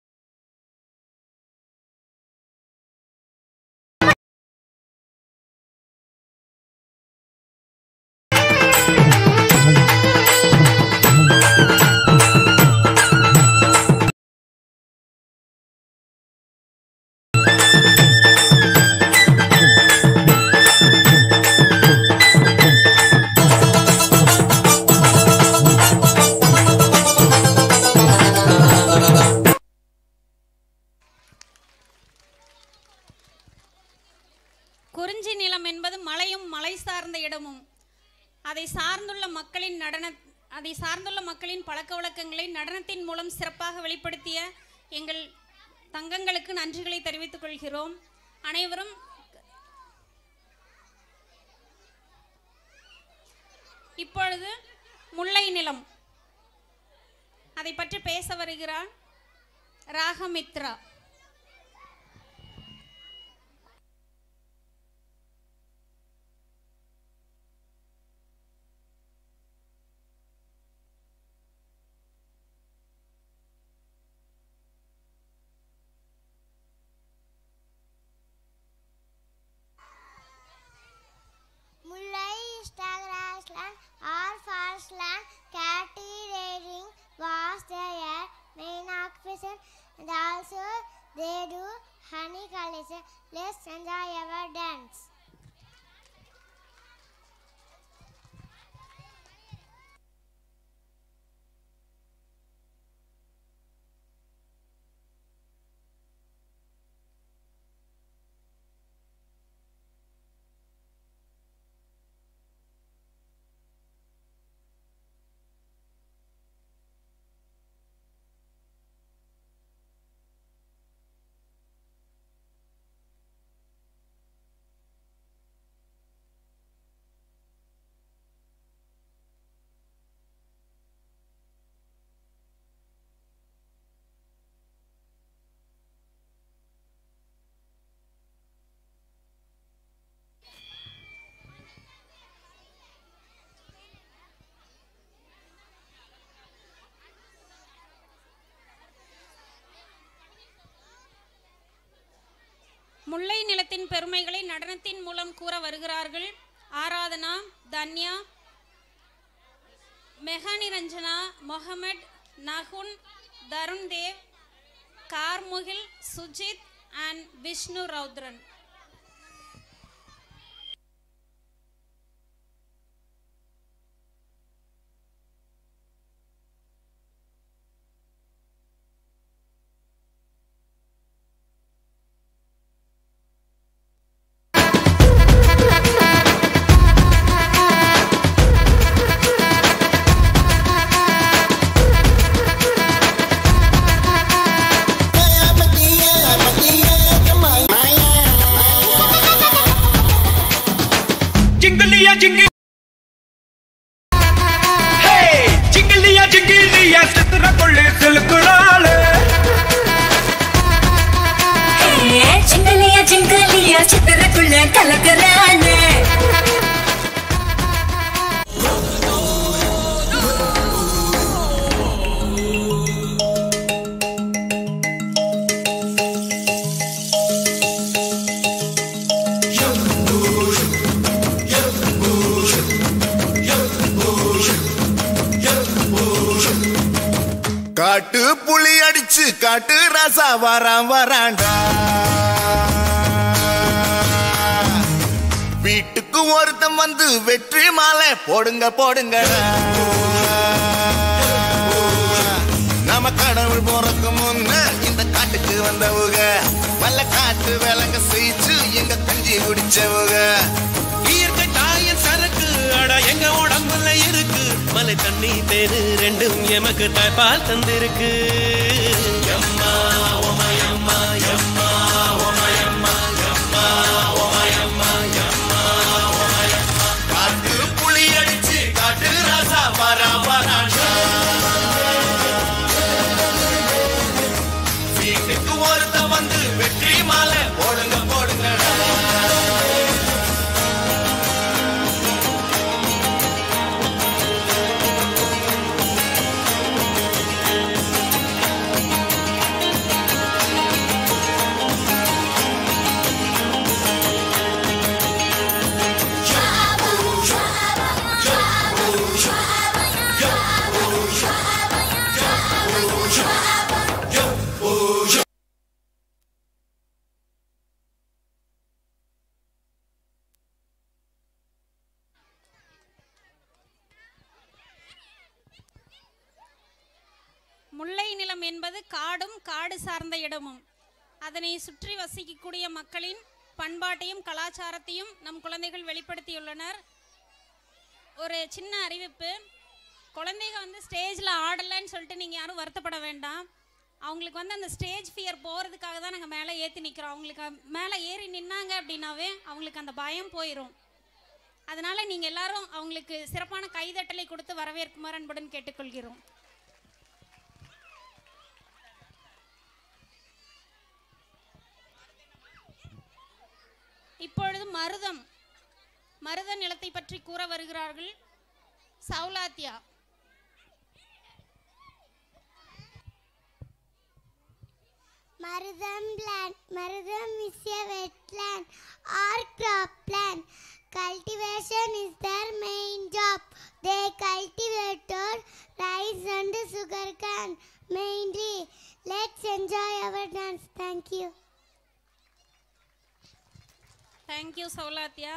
குறிஞ்சி நிலம் என்பது மலையும் மலை சார்ந்த இடமும் அதை சார்ந்துள்ள மக்களின் நடன அதை சார்ந்துள்ள மக்களின் பழக்க வழக்கங்களை நடனத்தின் மூலம் சிறப்பாக வெளிப்படுத்திய எங்கள் தங்கங்களுக்கு நன்றிகளை தெரிவித்துக் கொள்கிறோம் அனைவரும் இப்பொழுது முல்லை நிலம் அதை பற்றி பேச வருகிறார் ராகமித்ரா Mullai is grassland or forest land. Cultivating was their main occupation, and also they do honey cultivation. Let's enjoy our dance. முல்லை நிலத்தின் பெருமைகளை நடனத்தின் மூலம் கூற வருகிறார்கள் ஆராதனா தன்யா மெஹானி ரஞ்சனா மொஹமட் நகுன் தருண் தேவ் கார்முகில் சுஜித் அண்ட் விஷ்ணு ரௌத்ரன் ஜிங்கிலியா ஜிங்கி ஹே ஜிங்கிலியா ஜிங்கிலியா சித்திர கொள்ளு சிலுக்குறாளே சிங்கலியா சிங்கலியா சித்திரக்குள்ள கலக்குறானே காட்டு புலி அடிச்சு காட்டு ரசா வரான் வராண்டா வீட்டுக்கு ஒருத்தன் வந்து வெற்றி மாலை போடுங்க போடுங்க நம்ம கடவுள் போறதுக்கு முன்ன இந்த காட்டுக்கு வந்தவுக வல்ல காட்டு விலங்க செய்ச்சு எங்க கஞ்சி குடிச்சவங்க இயற்கை தாயின் சரக்கு அட எங்க உடம்புல இருக்கு மலை தண்ணி தேனு ரெண்டும் எமக்கு தாய்ப்பால் தந்திருக்கு எம்மா ஓமயம்மா எம்மா ஓமயம்மா எம்மா ஓமயம்மா எம்மா ஓமயம்மா காட்டு புளி அடிச்சு காட்டு ராசா வரா வராண்டா வீட்டுக்கு ஒருத்த வந்து வெற்றி மாலை போடுங்க போடுங்கடா முல்லை நிலம் என்பது காடும் காடு சார்ந்த இடமும் அதனை சுற்றி வசிக்கக்கூடிய மக்களின் பண்பாட்டையும் கலாச்சாரத்தையும் நம் குழந்தைகள் வெளிப்படுத்தியுள்ளனர் ஒரு சின்ன அறிவிப்பு குழந்தைங்க வந்து ஸ்டேஜில் ஆடலைன்னு சொல்லிட்டு நீங்கள் யாரும் வருத்தப்பட வேண்டாம் அவங்களுக்கு வந்து அந்த ஸ்டேஜ் ஃபியர் போகிறதுக்காக தான் நாங்கள் மேலே ஏற்றி நிற்கிறோம் அவங்களுக்கு மேலே ஏறி நின்னாங்க அப்படின்னாவே அவங்களுக்கு அந்த பயம் போயிடும் அதனால் நீங்கள் எல்லாரும் அவங்களுக்கு சிறப்பான கைதட்டலை கொடுத்து வரவேற்குமாறு அன்புடன் கேட்டுக்கொள்கிறோம் இப்பொழுது மருதம் மருத நிலத்தை பற்றி கூற வருகிறார்கள் Soulathiya Marudam plant. Marudam is a wetland or cropland. Cultivation is their main job. They cultivated rice and sugarcane mainly. Let's enjoy our dance. Thank you. Thank you Soulathiya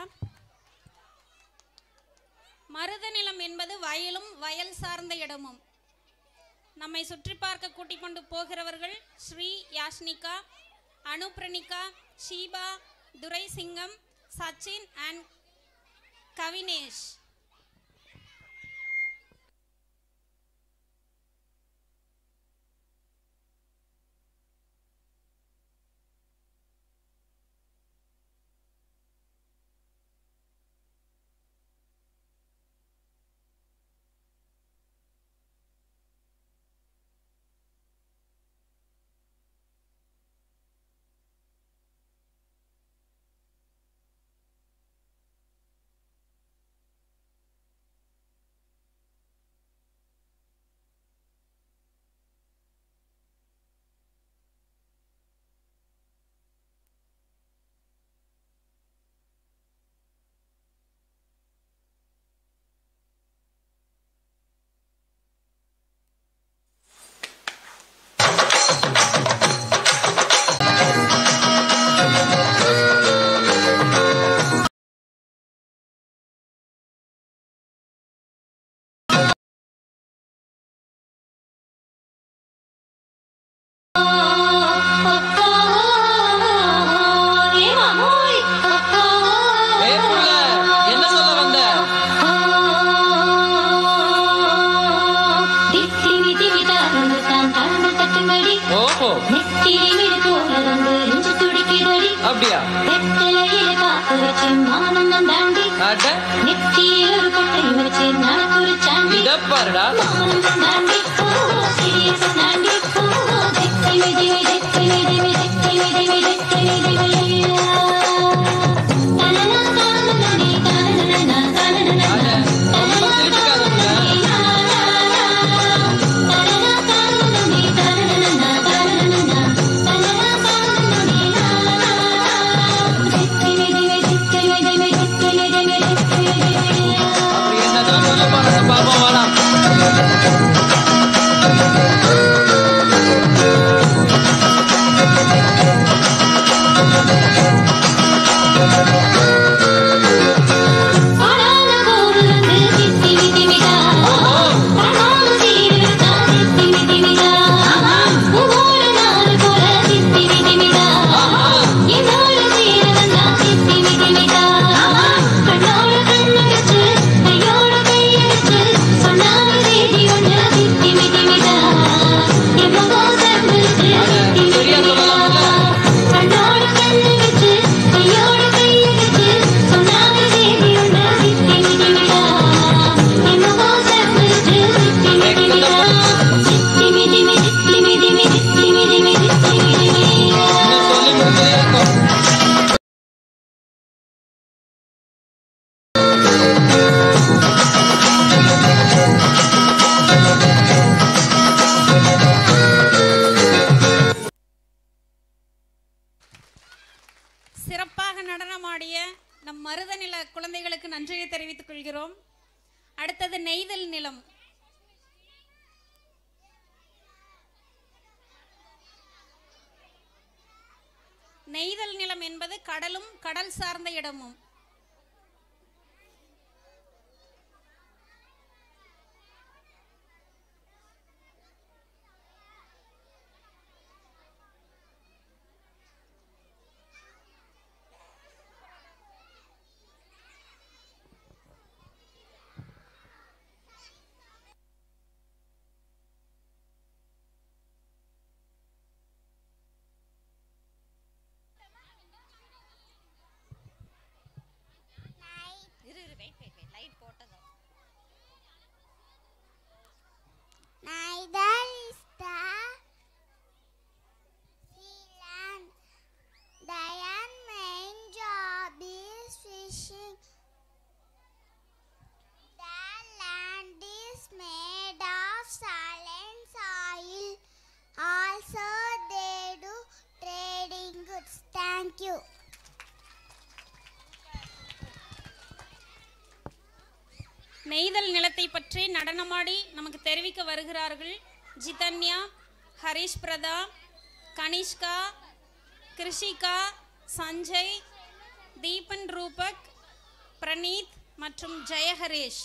மருத நிலம் என்பது வயலும் வயல் சார்ந்த இடமும் நம்மை சுற்றி பார்க்க கூட்டிக் கொண்டு போகிறவர்கள் ஸ்ரீ யாஷ்னிகா அனுப்ரணிகா ஷீபா துரைசிங்கம் சச்சின் அண்ட் கவினேஷ் என்ன சொல்ல வந்த ஓஹோ அப்படியா அட இத பாருடா அப்படி என்னதான் சொல்ல போறாங்க பாப்போம் வாடா Yeah. அழகாக நடனமாடிய நம் மருத நில குழந்தைகளுக்கு நன்றியை தெரிவித்துக் கொள்கிறோம் அடுத்தது நெய்தல் நிலம் நெய்தல் நிலம் என்பது கடலும் கடல் சார்ந்த இடமும் Neither is the sea land. Their main job is fishing. The land is made of silent soil. Also, they do trading goods. Thank you. நெய்தல் நிலத்தை பற்றி நடனமாடி நமக்கு தெரிவிக்க வருகிறார்கள் ஜிதன்யா ஹரிஷ் பிரதா கனிஷ்கா கிருஷிகா சஞ்சய் தீபன் ரூபக் பிரணீத் மற்றும் ஜெயஹரேஷ்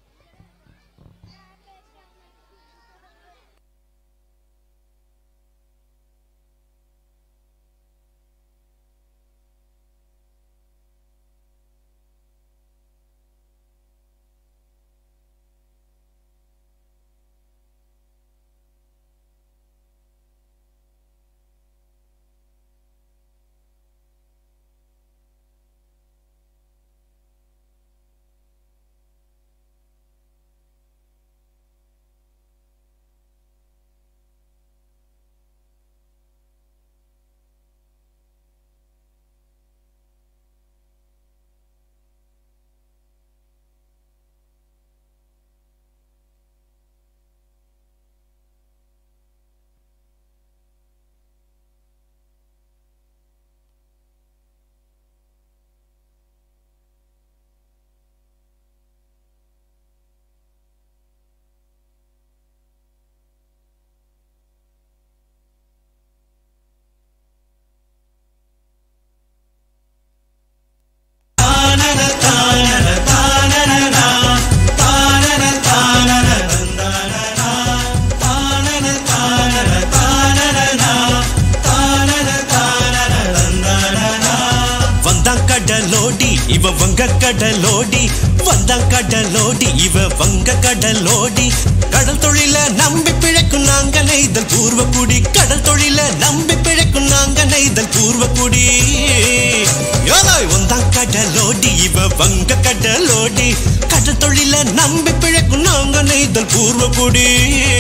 வந்தான் கடலோடி இவ வங்க கடலோடி வந்தான் கடலோடி இவ வங்க கடலோடி கடல் தொழில நம்பி பிழைக்கும் நாங்க நெய்தல் பூர்வ குடி கடல் தொழில நம்பி பிழைக்கும் நாங்க நெய்தல் பூர்வ குடி யோலாய் வந்தான் கடலோடி இவ வங்க கடலோடி கடல் தொழில நம்பி பிழைக்கும் நாங்க நெய்தல் பூர்வ குடி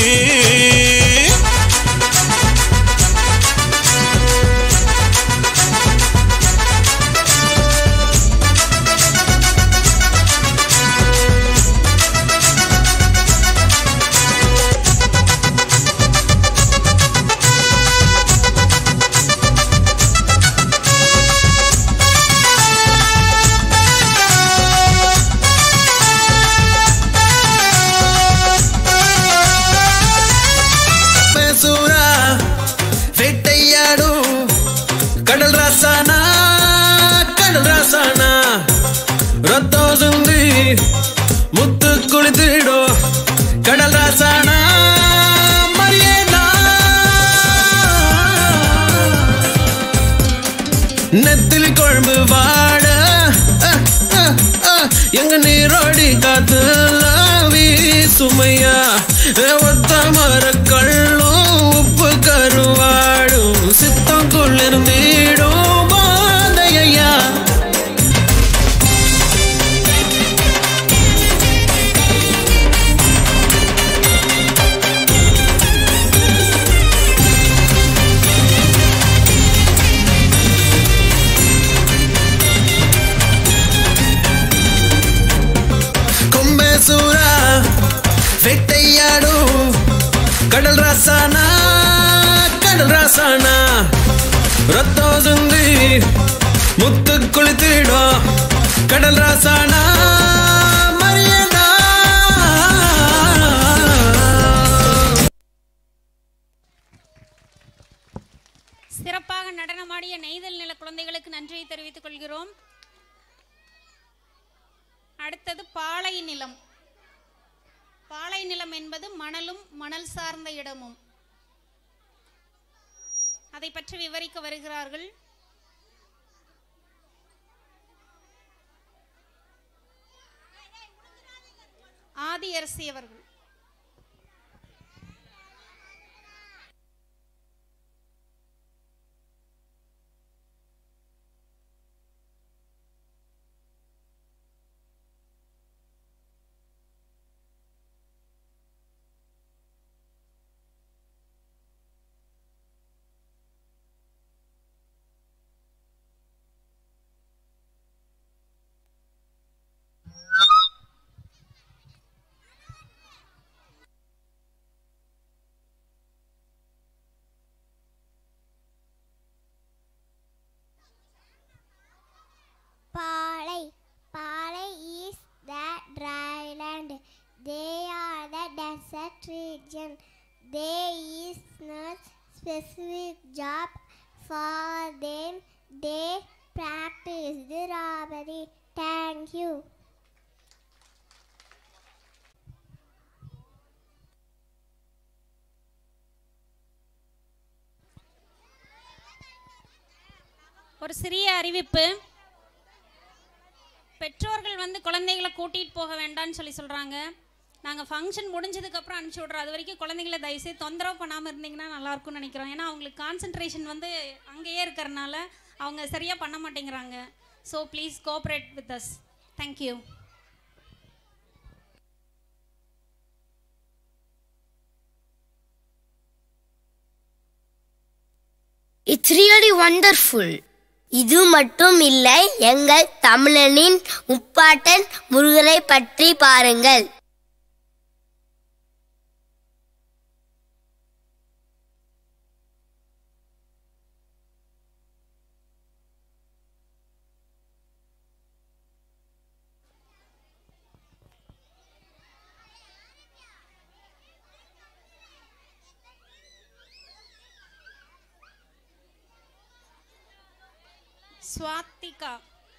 பேசூரா வேட்டையாடும் கடல் ராசானா கடல் ராசானா ரத்தம் சுந்தி முத்து குளித்திடும் கடல் ராசானா மரியேனா நெத்திலி குழம்பு வாட அஹ், அஹ், அஹ், எங்க நீரோடி காத்துல வீசுமையா ஒத்த மரக்கள்ளும் உப்பு கருவாடும் சித்தம் குளிர்ந்தீடும் பாதையா கொம்பேசூரா வேட்டையாடும் கடல் ராசானா கடல் ராசானா ரத்தம் சுந்தி முத்து குளித்திடும் கடல் ராசானா மரியனா சிறப்பாக நடனமாடிய நெய்தல் நில குழந்தைகளுக்கு நன்றியை தெரிவித்துக் கொள்கிறோம் அடுத்தது பாலை நிலம் பாலை நிலம் என்பது மணலும் மணல் சார்ந்த இடமும் அதை பற்றி விவரிக்க வருகிறார்கள் ஆதியரசி அவர்கள் Palai. Palai is the dry land. They are the desert region. There is no specific job for them. They practice the robbery. Thank you. ஒரு சிறிய அறிவிப்பு பெற்றோர்கள் வந்து குழந்தைகளை கூட்டிகிட்டு போக வேண்டாம்னு சொல்லி சொல்கிறாங்க நாங்கள் ஃபங்க்ஷன் முடிஞ்சதுக்கப்புறம் அனுப்பிச்சி விட்றோம் அது வரைக்கும் குழந்தைகளை தயவுசெய்து தொந்தரவு பண்ணாமல் இருந்தீங்கன்னா நல்லாயிருக்கும்னு நினைக்கிறோம் ஏன்னா அவங்களுக்கு கான்சன்ட்ரேஷன் வந்து அங்கேயே இருக்கிறனால அவங்க சரியாக பண்ண மாட்டேங்கிறாங்க so please cooperate with us thank you it's really wonderful இது மட்டும் இல்லை எங்கள் தமிழனின் முப்பாட்டன் முருகரை பற்றி பாருங்கள் Swathika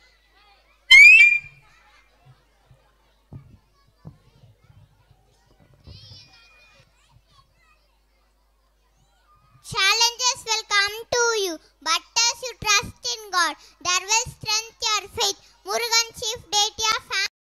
Challenges will come to you, but as you trust in God, there will strength your faith. Murugan Chief Deity of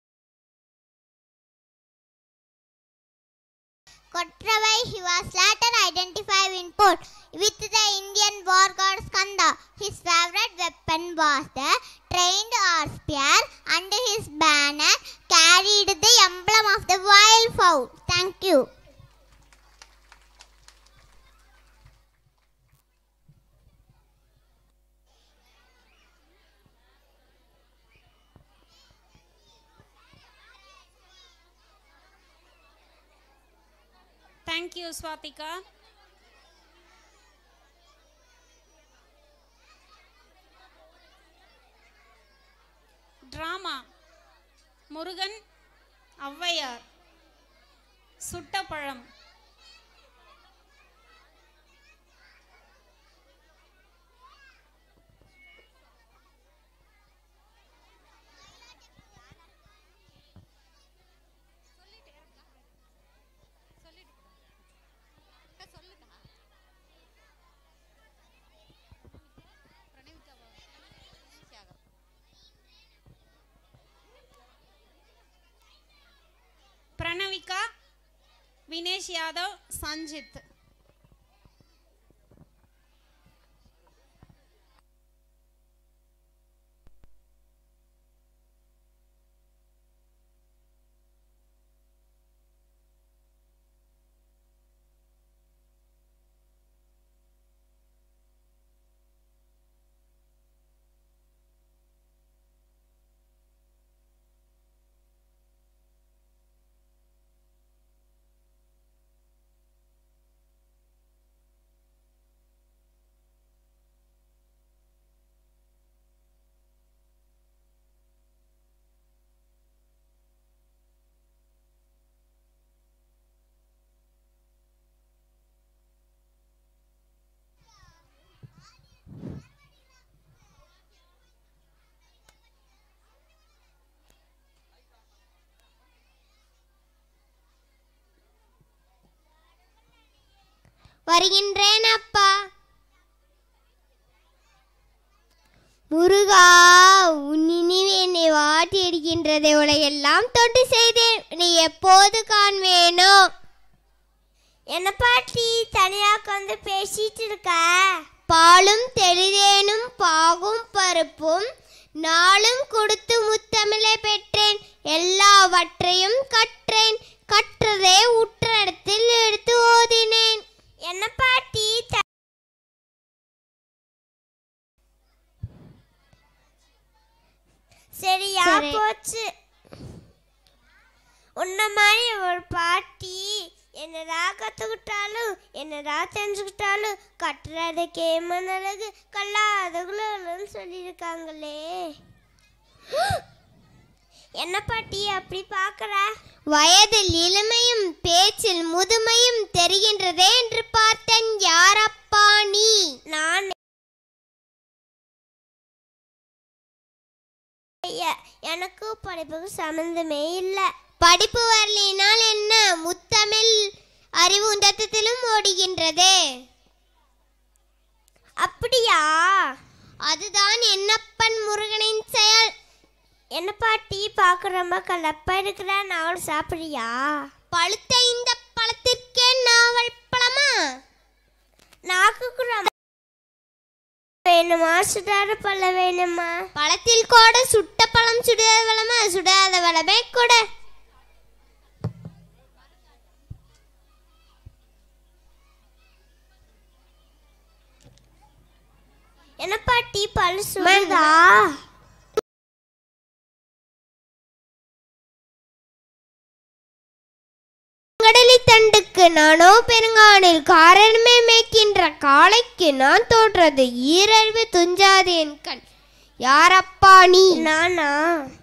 Kotravai, he was later identified in port with the Indian war god Skanda. His favorite weapon was the trained or spear, and his banner carried the emblem of the wild fowl. Thank you. Thank you Swathika drama Murugan Avvaiyar சுட்ட பழம் பிரணவிகா வினேஷ் யாதவ் சஞ்சித் வருகின்றேன் அப்பா முருகா உன் நினைவு என்னை வாட்டி இருக்கின்றதை உலகெல்லாம் தொட்டு செய்தேன் நீ எப்போது காண்வேனோ என்ன பாட்டி தனியா உட்காந்து பேசிட்டு இருக்க பாலும் தெளிதேனும் பாகும் பருப்பும் நாளும் கொடுத்து முத்தமிழை பெற்றேன் எல்லாவற்றையும் கற்றேன் கற்றதை உற்ற இடத்தில் எடுத்து ஓதினேன் என்ன பாட்டி சரியா சரி. போச்சு உன்ன மாதிரி ஒரு பாட்டி என்னடா கற்றுக்கிட்டாலும் என்னடா தெரிஞ்சுக்கிட்டாலும் கட்டுறதுக்கு ஏமன் அழகு கல்லாதகுலன்னு சொல்லியிருக்காங்களே என்ன பாட்டி அப்படி பார்க்கற வயதில் இளமையும் பேச்சில் முதுமையும் தெரிகின்றதே என்று பார்த்தேன் யாரப்பா நீ நான் எ- எனக்கு படிப்புக்கு சம்மந்தமே இல்லை படிப்பு வரலினால் என்ன முத்தமிழ் அறிவு உந்தத்திலும் ஓடுகின்றதே அப்படியா அதுதான் என்னப்பன் முருகனின் செயல் என்ன பாட்டி பார்க்க ரொம்ப கலப்பா இருக்கிற நாவல் சாப்பிடுறியா பழுத்த இந்த பழத்திற்கே நாவல் பழமா நாக்குக்கு ரொம்ப வேணுமா சுடாத பழம் வேணுமா பழத்தில் கூட சுட்ட பழம் சுடாத பழமா சுடாத பழமே கூட என்ன பாட்டி பழு சுடுதா கடலி தண்டுக்கு நானோ பெருங்கானில் காரணமே மேய்க்கின்ற காளைக்கு நான் தோற்றது ஈரழிவு துஞ்சாது என் கண் யாரப்பா நீ நானா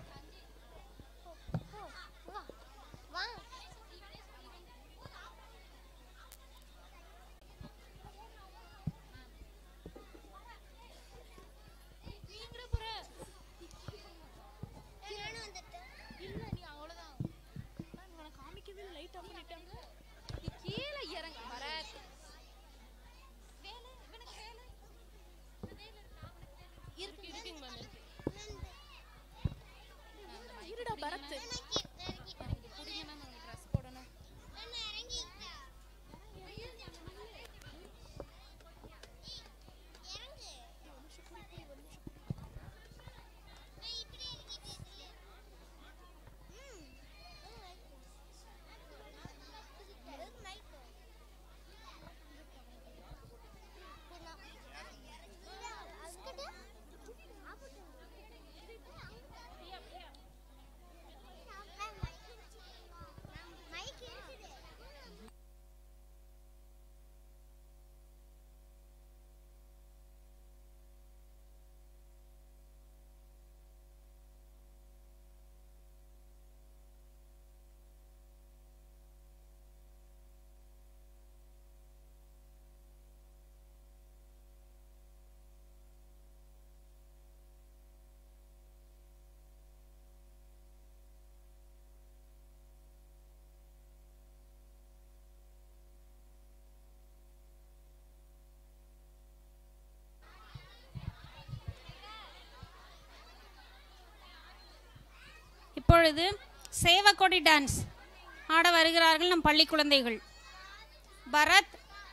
இப்பொழுது சேவக்கொடி டான்ஸ் ஆட வருகிறார்கள் நம் பள்ளி குழந்தைகள் Bharath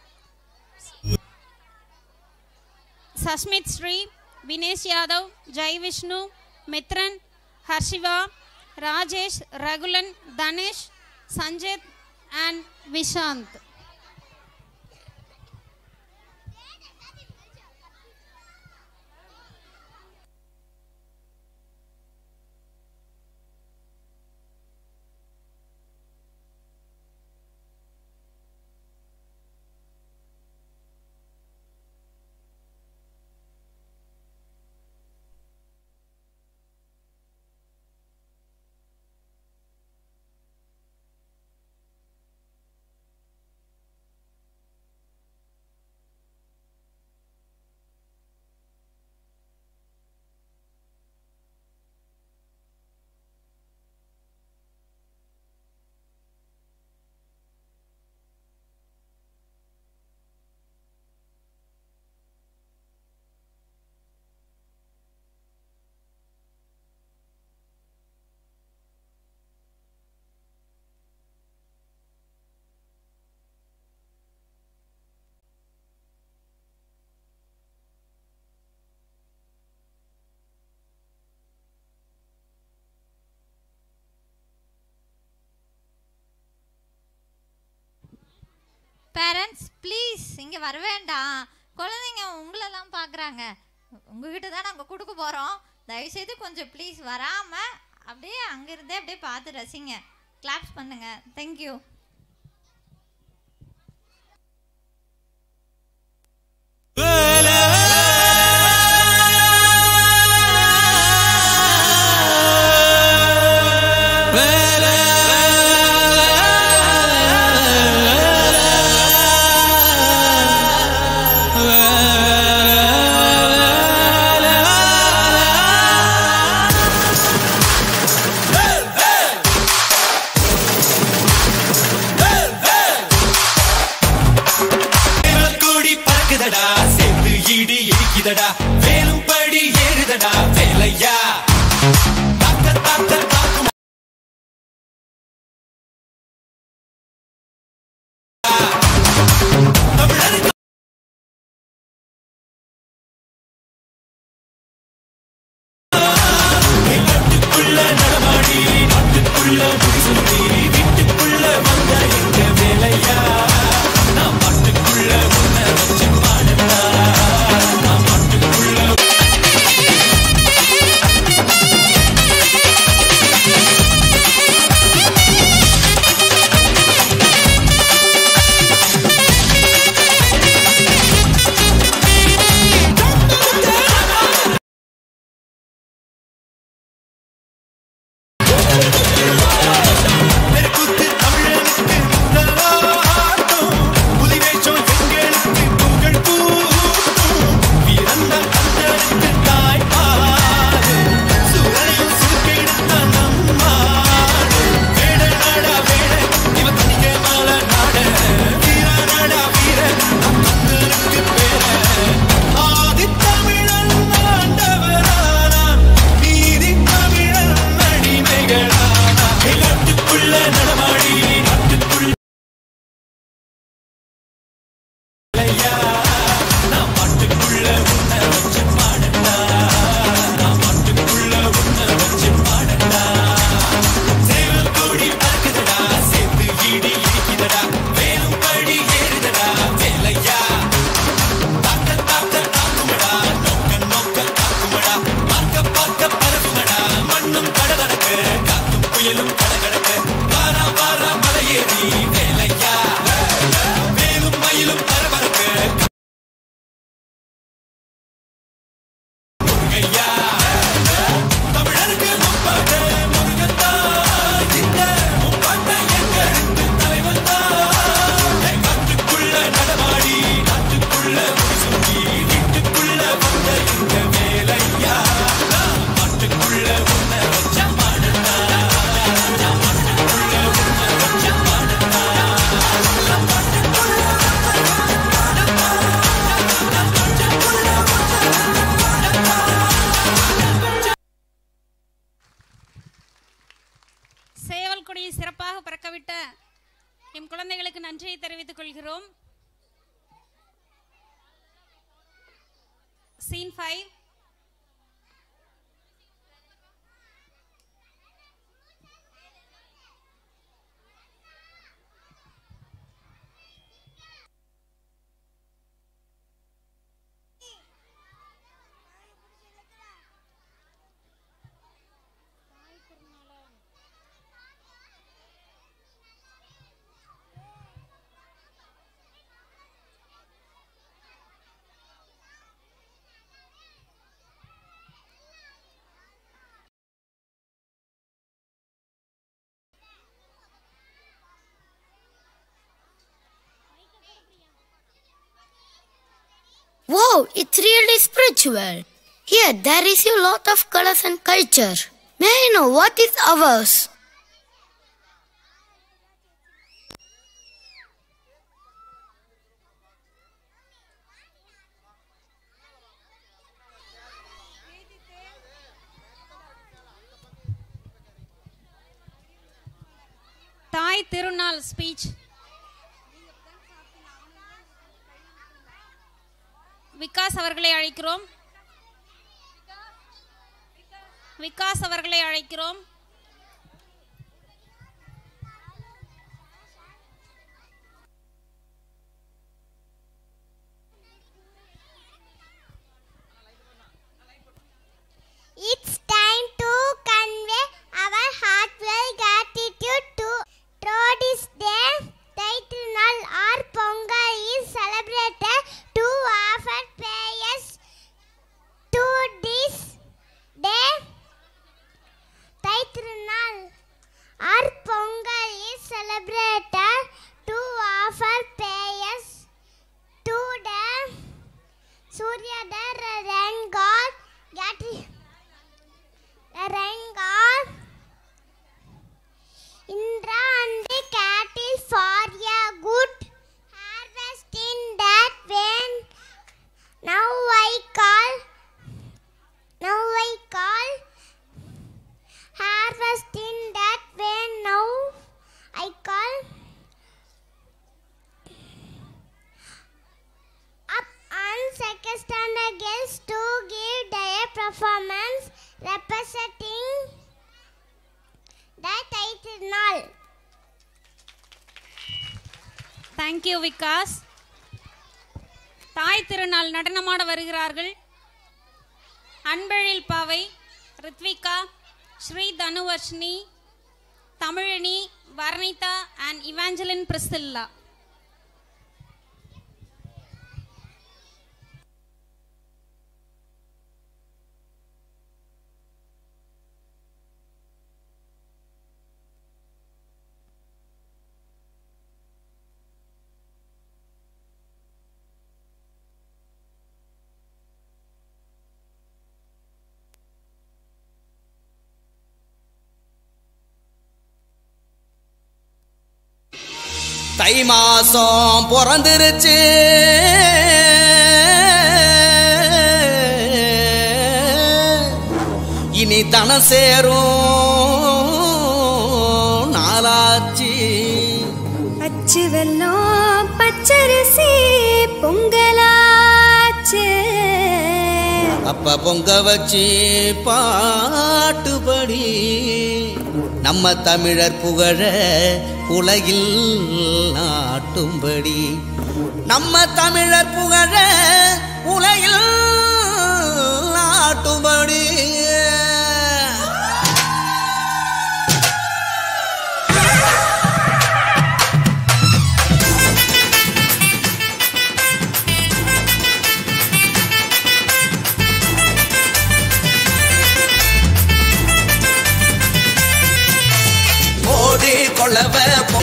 Sasmith Sri Vinesh Yadav Jai Vishnu Mithran Harshiva Rajesh Ragulan Dhanesh Sanjith and Vishanth parents please இங்கே வர வேண்டாம் குழந்தைங்க உங்களெல்லாம் பார்க்குறாங்க உங்ககிட்ட தான் நாங்கள் கொடுக்க போகிறோம் தயவுசெய்து கொஞ்சம் ப்ளீஸ் வராமல் அப்படியே அங்கேருந்தே அப்படியே பார்த்து ரசிங்க கிளாப்ஸ் பண்ணுங்க தேங்க்யூ கொடி பறக்குதடா சேர்த்து இடி இடிக்குதடா வேலும் படி ஏறுதடா வேலையா தாக்க தாக்க தாக்கும் நாட்டுக்குள்ள நடமாடி நாட்டுக்குள்ள முடிசுத்தி வீட்டுக்குள்ள வந்த எங்க வேலையா நான் பாட்டுக்குள்ள உன்னை வச்சு பாடட்டா நான் பாட்டுக்குள்ள தெருக்கூத்து தமிழனுக்கு முதலாட்டம். புலிவேஷம் எங்களுக்கு புகழ் கூட்டும். வீரந்தான் கந்தனுக்கு தாய்ப்பாடு. சூரனையும் சுருக்கெடுத்த நம்மாடு. வேட நாடா வேட, இவன் தனிக்க மால நாட. வீர நாடா வீர, நம் கந்தனுக்கு பேர. ஆதித்தமிழன் ஆண்டவரானான். நீதி தமிழன் அடிமைகளானான். நாட்டுக்குள்ள நடமாடி நாட்டுக்குள்ள ஐயா, நான் பாட்டுக்குள்ள உன்னை வச்சு பாடட்டா நான் பாட்டுக்குள்ள உன்னை வச்சு பாடட்டா சேவல் கொடி பறக்குதடா சேர்த்து இடி இடிக்குதடா வேலும் படி ஏறுதடா வேலையா தாக்க தாக்க தாக்குமடா நோக்க நோக்க தாக்குமடா பார்க்க பார்க்க பரவுமடா மண்ணும் கடகடக்க காத்தும் புயலும் கடகடக்க வாரா வாரா மலையேறி வேலையா வேலும் மயிலும் பரபரக்க முருகையா தமிழருக்கு முப்பாட்ட முருகத்தா இந்த முப்பாட்ட எங்களுக்கு தலைவன் தான் காட்டுக்குள்ள நடமாடி நாட்டுக்குள்ள முடிசுத்தி வீட்டுக்குள்ள வந்த இந்த வேலையா நாட்டுக்குள்ள உன்னை வச்ச மாடட்டா நாட்டுக்குள்ள உன்னை வச்ச மாடட்டா சேவல் கொடியை சிறப்பாக பறக்கவிட்ட எம் குழந்தைகளுக்கு நன்றியை தெரிவித்துக் கொள்கிறோம் scene five Wow, it's really spiritual. Here, there is a lot of colors and culture. May I know what is ours? தாய் திருநாள் ஸ்பீச் விகாஸ் அவர்களை அழைக்கிறோம் விகாஸ் அவர்களை அழைக்கிறோம் திருநாள் தேங்க்யூ விகாஸ் தாய் திருநாள் நடனமாட வருகிறார்கள் Anbezhil Paavai Rithvika Sri Thanuvarshini Thamizhini Varnitha and Evangeline Priscilla தை மாசம் பிறந்துருச்சு இனி தனம் சேரும் நாளாச்சு அச்சு வெல்லம் பச்சரிசி பொங்கலாச்சு அப்ப பொங்க வச்சு பாட்டுபடி நம்ம தமிழர் புகழ உலகில் நாட்டும்படி நம்ம தமிழர் புகழ உலகில் நாட்டும்படி ஓடி கொள்ளவ பொ-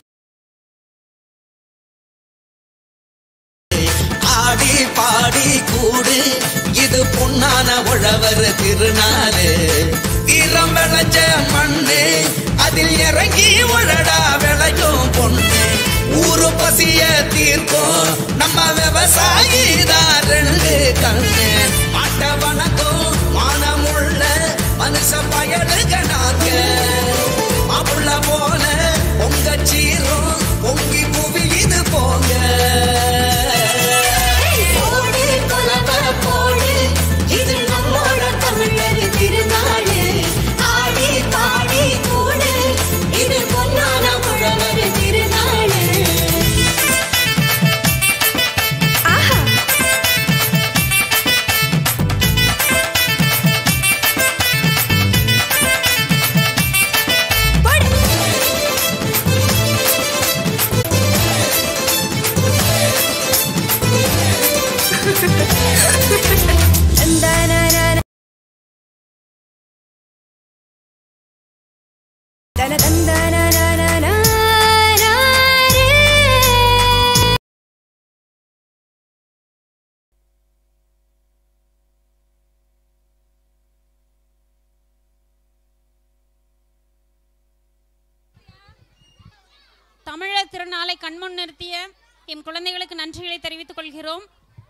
ஆடி பாடி கூடு இது பொன்னான உழவர் திருநாளு வீரம் விளைஞ்ச மண்ணு அதில் இறங்கி உழடா விளையும் பொண்ணு ஊரு பசிய தீர்க்கும் நம்ம விவசாயி தான் ரெண்டு கண்ணு மாட்ட வணக்கம் மானமுள்ள மனுஷ பயலுக நாங்க மாப்புள்ள போல பொங்க சீரும் பொங்கி புவி இது போங்க போடு கொலவ போடு இது நம்மோட தமிழர் திருநாள் ஆடி பாடி கூடு இது பொன்னான உழவர் திருநாள் ஆஹா தன தந்தன தமிழர் திருநாளை கண்முன் நிறுத்திய எம் குழந்தைகளுக்கு நன்றிகளை தெரிவித்துக் கொள்கிறோம்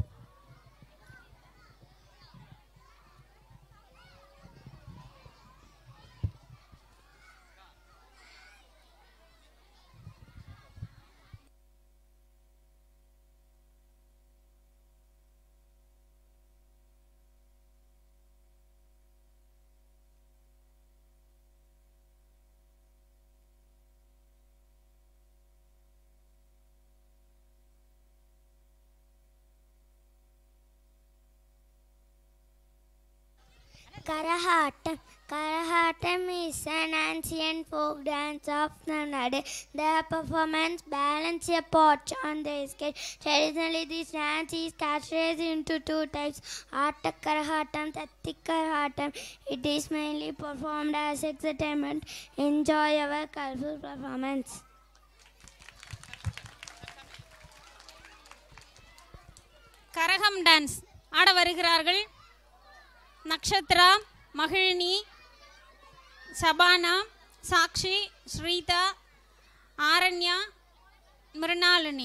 Karahatam. Karahatam is an ancient folk dance of Nadu. The performance balance a potch on the skate. Traditionally, this dance is categorized into two types: Atta Karahatam, Tatti Karahatam. It is mainly performed as entertainment. Enjoy our colorful performance. Karagam dance ஆட வருகிறார்கள் நக்ஷத்ரா மகிழினி சபானா சாக்ஷி ஸ்ரீதா ஆரண்யா மிருணாளினி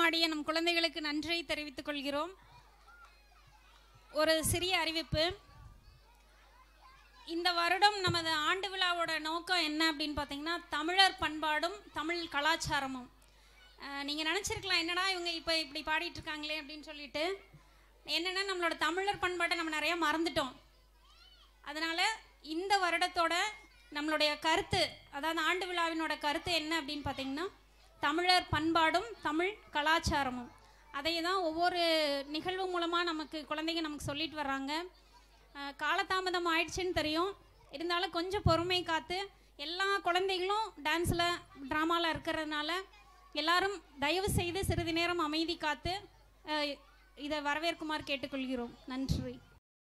நடனமாடிய நம் குழந்தைகளுக்கு நன்றியை தெரிவித்துக் கொள்கிறோம் ஒரு சிறிய அறிவிப்பு இந்த வருடம் நமது ஆண்டு விழாவோட நோக்கம் என்ன அப்படின்னு பார்த்தீங்கன்னா தமிழர் பண்பாடும் தமிழ் கலாச்சாரமும் நீங்கள் நினச்சிருக்கலாம் என்னடா இவங்க இப்போ இப்படி பாடிட்டு இருக்காங்களே அப்படின்னு சொல்லிட்டு என்னென்னா நம்மளோட தமிழர் பண்பாட்டை நம்ம நிறையா மறந்துட்டோம் அதனால் இந்த வருடத்தோட நம்மளுடைய கருத்து அதாவது ஆண்டு விழாவினோட கருத்து என்ன அப்படின்னு பார்த்தீங்கன்னா தமிழர் பண்பாடும் தமிழ் கலாச்சாரமும் அதை தான் ஒவ்வொரு நிகழ்வு மூலமாக நமக்கு குழந்தைங்க நமக்கு சொல்லிட்டு வர்றாங்க அஹ், காலதாமதம் ஆயிடுச்சுன்னு தெரியும் இருந்தாலும் கொஞ்சம் பொறுமை காத்து எல்லா குழந்தைகளும் டான்ஸில் ட்ராமாவில் இருக்கிறதுனால எல்லாரும் தயவு செய்து சிறிது நேரம் அமைதி காத்து அஹ், இதை வரவேற்குமாறு கேட்டுக்கொள்கிறோம் நன்றி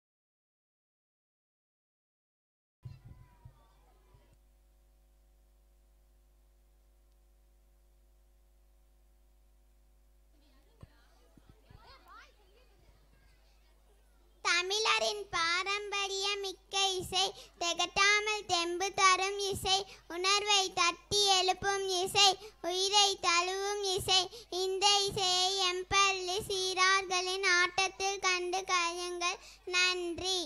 தமிழரின் பாரம்பரிய மிக்க இசை திகட்டாமல் தெம்பு தரும் இசை உணர்வை தட்டி எழுப்பும் இசை உயிரை தழுவும் இசை இந்த இசையை எம்பள்ளி சீரார்களின் ஆட்டத்தில் கண்டு கழுங்கள் நன்றி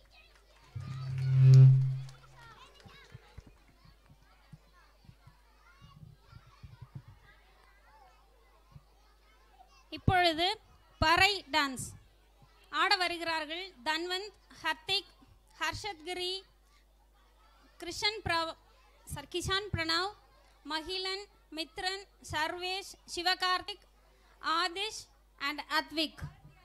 இப்பொழுது பறை டான்ஸ் ஆட வருகிறார்கள் தன்வந்த் ஹர்திக் ஹர்ஷத்கிரி கிருஷன் பிரவ் சார் கிஷான் பிரணவ் மகிழன் மித்ரன் சர்வேஷ் சிவகார்த்திக் ஆதிஷ் அண்ட் அத்விக்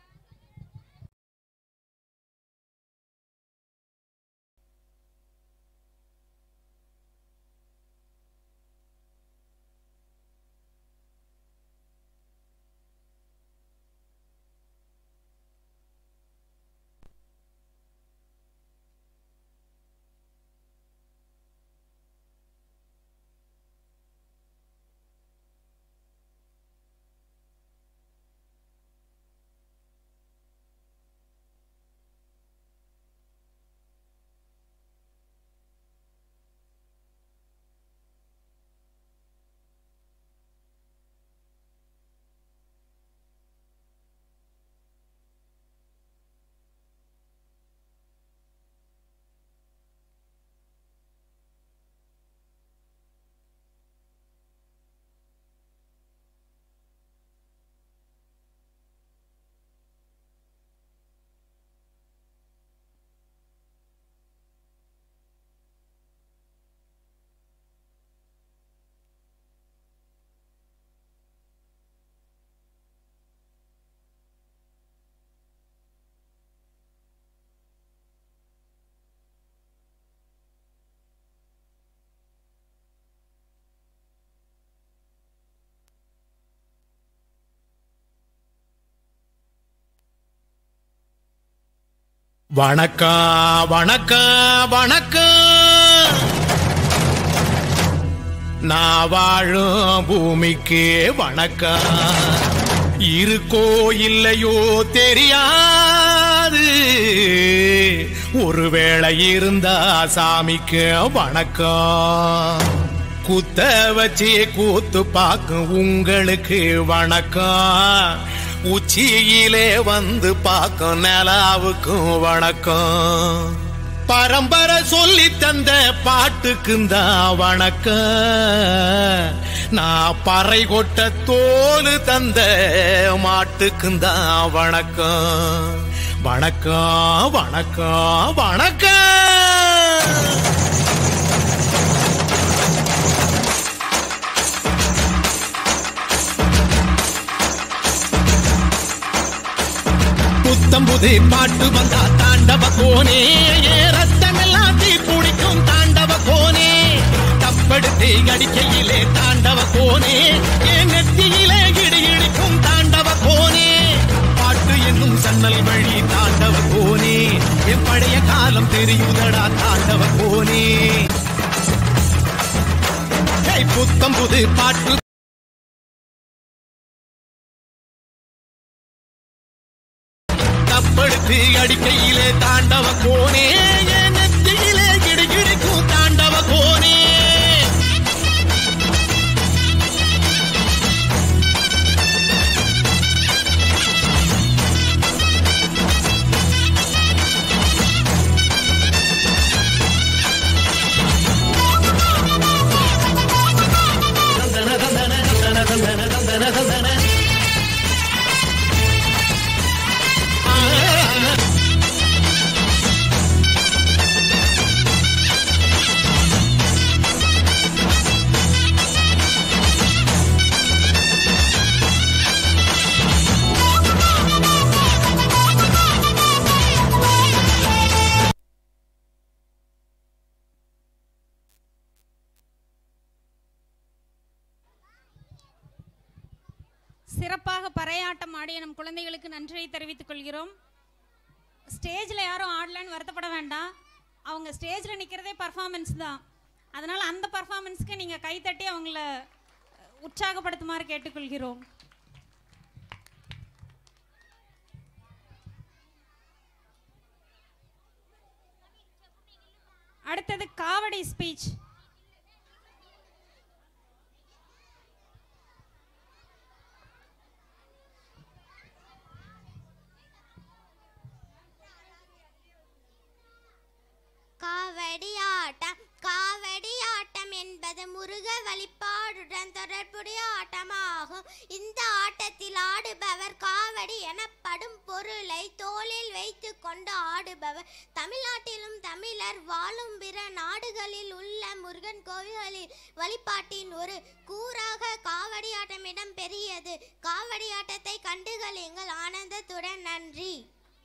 வணக்கம் வணக்கம் வணக்கம் நான் வாழும் பூமிக்கு வணக்கம் இருக்கோ இல்லையோ தெரியாது ஒருவேளை இருந்தா சாமிக்கு வணக்கம் குத்த வச்சு கூத்து பார்க்கும் உங்களுக்கு வணக்கம் உச்சியிலே வந்து பார்க்கும் நிலாவுக்கும் வணக்கம் பரம்பரை சொல்லி தந்த பாட்டுக்குந்தான் வணக்கம் நான் பறை கொட்ட தோலு தந்த மாட்டுக்குந்தான் வணக்கம் வணக்கம் வணக்கம் வணக்கம் புத்தம் புது பாட்டு வந்தா தாண்டவ கோனே ஏ ரத்தமெல்லாம் தீ பிடிக்கும் தாண்டவ கோனே தப்படுத்தி அடிக்கையிலே தாண்டவ கோனே ஏ நெத்தியிலே இடி இடிக்கும் தாண்டவ கோனே பாட்டு என்னும் சன்னல் வழி தாண்டவ கோனே என் பழைய காலம் தெரியுதடா தாண்டவ கோனே ஏய், புத்தம் புது பாட்டு தப்படுத்து அடிக்கையிலே தாண்டவ கோனே என் நெத்தியிலே கிடு கிடுக்கும் தாண்டவ கோனே சிறப்பாக பறையாட்டம் ஆடிய நம் குழந்தைகளுக்கு நன்றியை தெரிவித்துக் கொள்கிறோம் ஸ்டேஜில் யாரும் ஆடலன்னு வருத்தப்பட வேண்டாம் அவங்க ஸ்டேஜில் நிற்கிறதே பர்ஃபார்மன்ஸ் தான் அதனால் அந்த பர்ஃபார்மன்ஸ்க்கு நீங்கள் கைத்தட்டி அவங்கள உற்சாகப்படுத்துமாறு கேட்டுக்கொள்கிறோம் அடுத்தது காவடி ஸ்பீச் காவடியாட்டம் காவடியாட்டம் என்பது முருக வழிபாடுடன் தொடர்புடைய ஆட்டமாகும் இந்த ஆட்டத்தில் ஆடுபவர் காவடி எனப்படும் பொருளை தோளில் வைத்து கொண்டு ஆடுபவர் தமிழ்நாட்டிலும் தமிழர் வாழும் பிற நாடுகளில் உள்ள முருகன் கோவில்களில் வழிபாட்டின் ஒரு கூறாக காவடியாட்டம் இடம் பெரியது காவடியாட்டத்தை கண்டுகளிங்கள் ஆனந்தத்துடன் நன்றி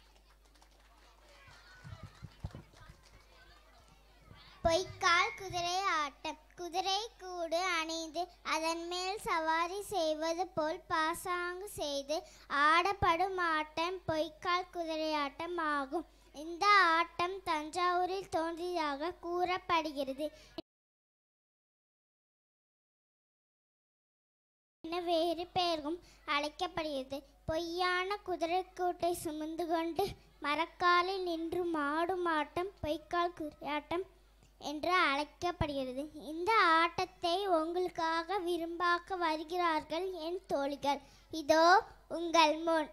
பொய்க்கால் குதிரை ஆட்டம் குதிரை கூடு அணிந்து அதன் மேல் சவாரி செய்வது போல் பாசாங்கு செய்து ஆடப்படும் ஆட்டம் பொய்க்கால் குதிரை ஆட்டம் ஆகும் இந்த ஆட்டம் தஞ்சாவூரில் தோன்றியதாக கூறப்படுகிறது என வேறு பெயரும் அழைக்கப்படுகிறது பொய்யான குதிரைக்கூட்டை சுமந்து கொண்டு மரக்காலில் நின்று மாடும் ஆட்டம் பொய்க்கால் குதிரையாட்டம் என்று அழைக்கப்படுகிறது இந்த ஆட்டத்தை உங்களுக்காக விரும்பாக்க வருகிறார்கள் என் தோழிகள் இதோ உங்கள் முன்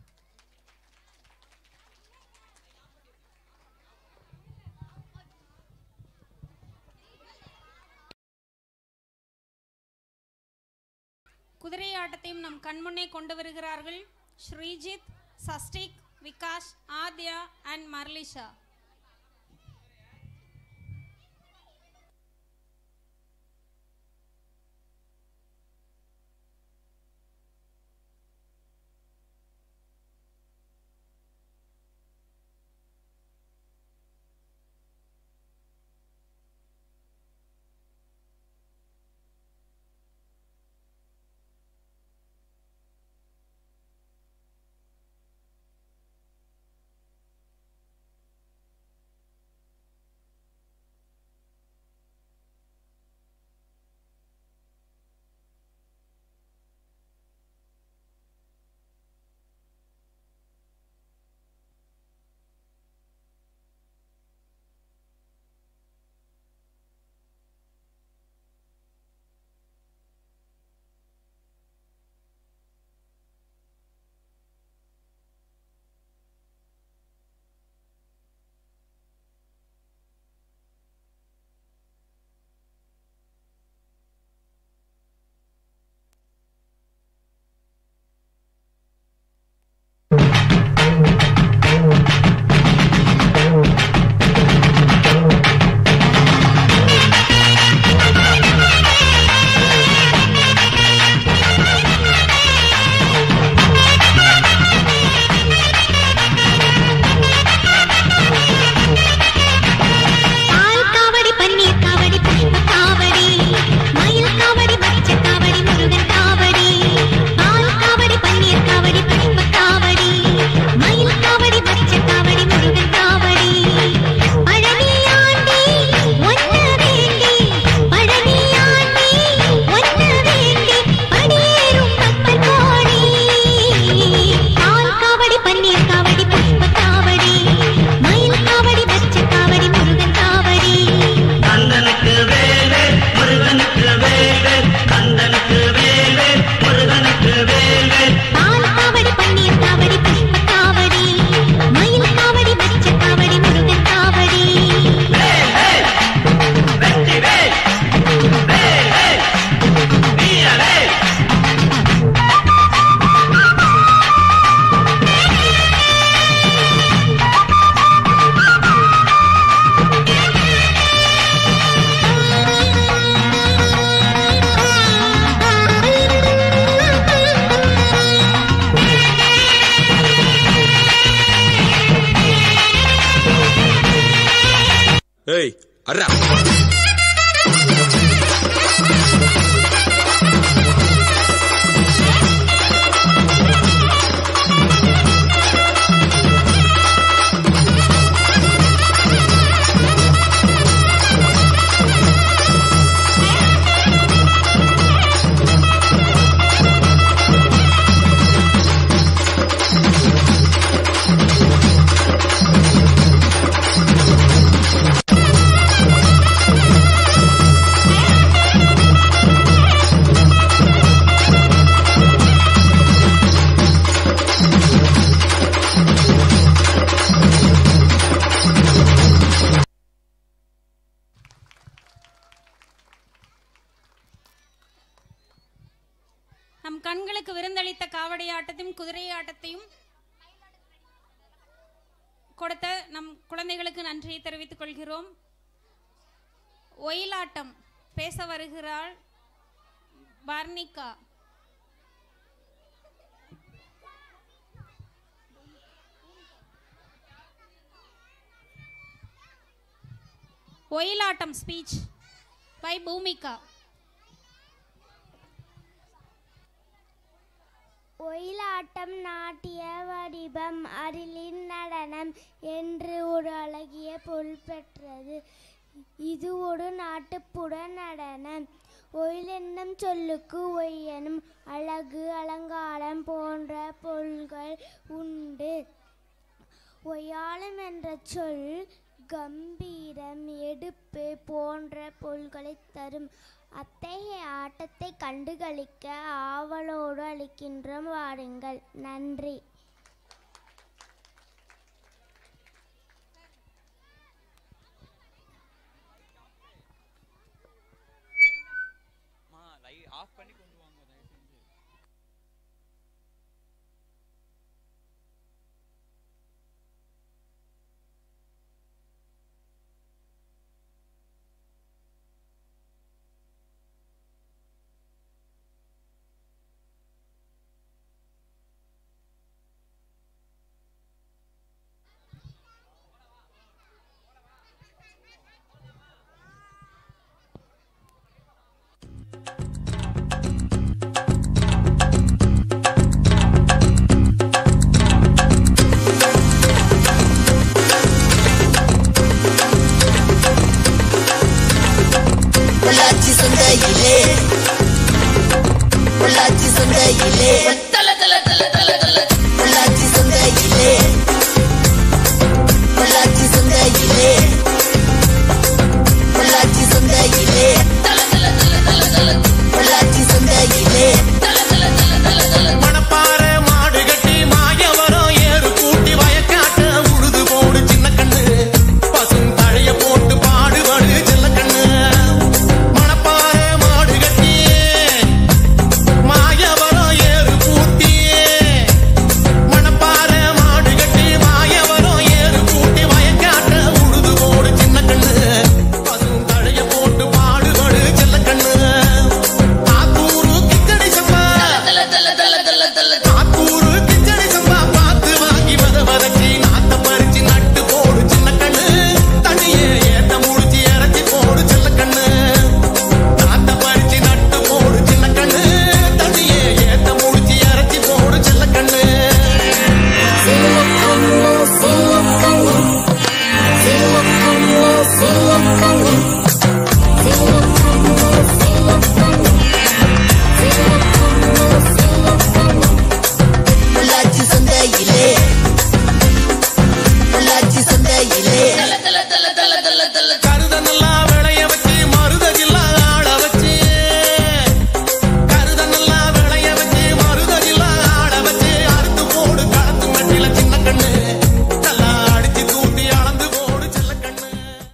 குதிரை ஆட்டத்தையும் நம் கண்முன்னே கொண்டு வருகிறார்கள் ஸ்ரீஜித் சஸ்டிக் விகாஷ் ஆத்யா அண்ட் மர்லிஷா பால் காவடி பன்னீர் காவடி புஷ்ப காவடி மயில் காவடி மச்ச காவடி முருகன் காவடி பால் காவடி பன்னீர் காவடி புஷ்ப காவடி மயில் காவடி மச்ச காவடி முருகன் காவடி பழனி ஆண்டி ஒன்று வேண்டி பழனி ஆண்டி ஒன்று வேண்டி படியேறும் பக்தர் கோடி பால் காவடி பன்னீர் காவடி புஷ்ப காவடி மயில் காவடி மச்ச காவடி முருகன் காவடி கந்தனுக்கு வேலே முருகனுக்கு வேலே கந்தனுக்கு வேலே முருகனுக்கு வேலே பால் காவடி பன்னீர் காவடி புஷ்ப காவடி மயில் காவடி மச்ச காவடி முருகன் காவடி வெற்றி வேல் வேல் வேல் வீரவேல் ஏய் அர்ரா மக்களுக்கு விருந்தளித்த காவடி ஆட்டத்தையும் குதிரை ஆட்டத்தையும் கொடுத்த நம் குழந்தைகளுக்கு நன்றியை தெரிவித்துக் கொள்கிறோம் ஒயிலாட்டம் பேச வருகிறாள் பர்னிகா ஒயிலாட்டம் ஸ்பீச் பை பூமிகா ஒயிலாட்டம் நாட்டிய வடிவம் அருளின் நடனம் என்று ஒரு அழகிய பொருள் பெற்றது இது ஒரு நாட்டுப்புற நடனம் ஒயில் என்னும் சொல்லுக்கு ஒய்யனும் அழகு அலங்காரம் போன்ற பொருள்கள் உண்டு ஒய்யாளம் என்ற சொல் கம்பீரம் எடுப்பு போன்ற பொருள்களை தரும் அத்தகைய ஆட்டத்தை கண்டுகளிக்க ஆவலோடு அளிக்கின்றோம் வாருங்கள் நன்றி ஆஃப் பண்ணி கொண்டு வாங்க தயவு செஞ்சு பொள்ளாச்சி சந்தையிலே பொள்ளாச்சி சந்தையிலே பொள்ளாச்சி சந்தையிலே பொள்ளாச்சி சந்தையிலே பொள்ளாச்சி சந்தையிலே பொள்ளாச்சி சந்தையிலே மணப்பாறை மாடு கட்டி மாயவரம் ஏறு கூட்டி வயக்காட்ட உழுது போடு சின்ன கண்ணு பசும் தழைய போட்டு பாடுபடு செல்ல கண்ணு மணப்பாறை மாடு கட்டி மாயவரம் ஏறு கூட்டி மணப்பாறை மாடு கட்டி மாயவரம் ஏறு கூட்டி வயக்காட்ட உழுது போடு சின்ன கண்ணு பசும் தழைய போட்டு பாடுபடு செல்ல கண்ணு ஆத்தூரு கிக்கடி சம்பா ஆத்தூரு கிச்சடி சம்பா பார்த்து வாங்கி வத வதக்கி நாத்த பறிச்சு நட்டு போடு சின்ன கண்ணு தண்ணியே ஏத்த முடிச்சு இறச்சி போடு செல்ல கண்ணு நாத்த பறிச்சு நட்டு போடு சின்ன கண்ணு தண்ணியே ஏத்த முடிச்சு இறச்சி போடு செல்ல கண்ணு பொள்ளாச்சி சந்தையிலே பொள்ளாச்சி சந்தையிலே கருத நல்லா விளைய வச்சு மருதகில்ல ஆள வச்சு கருத நல்லா விளைய வச்சு மருதகில்ல ஆள வச்சு அறுத்து போடு களத்து மட்டில சின்ன கண்ணு நல்லா அடிச்சு தூண்டி அளந்து போடு செல்ல கண்ணு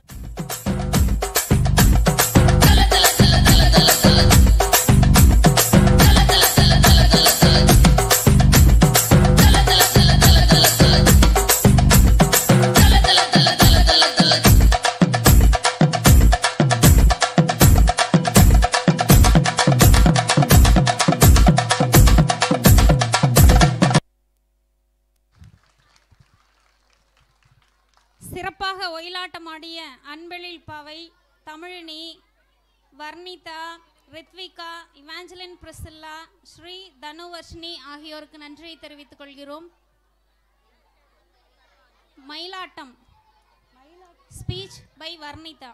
சிறப்பாக ஒயிலாட்டமாடிய அன்பெழில் பாவை தமிழினி வர்ணிதா ரித்விகா இவாஞ்சலின் பிரிசில்லா ஸ்ரீ தனுவர்ஷினி ஆகியோருக்கு நன்றியை தெரிவித்துக் கொள்கிறோம் Mayilattam speech by Varnitha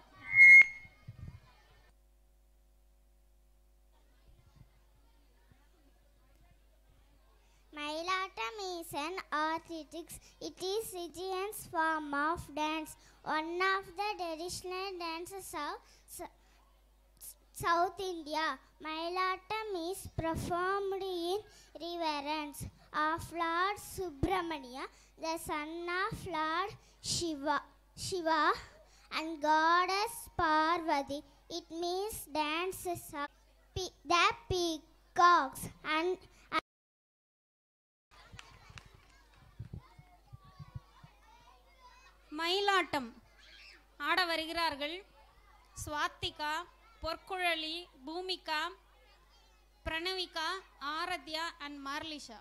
Mailatam is an arthritis. It is Fijian's form of dance. One of the traditional dances of S- South India. Mailatam is performed in reverence of Lord Subramania, the son of Lord Shiva, Shiva and goddess Parvati. It means dances of pe- the peacocks and Mayilattam ஆட வருகிறார்கள் Swathika Porkuzhali Bhoomika Pranavika Aaradhya and Marlisha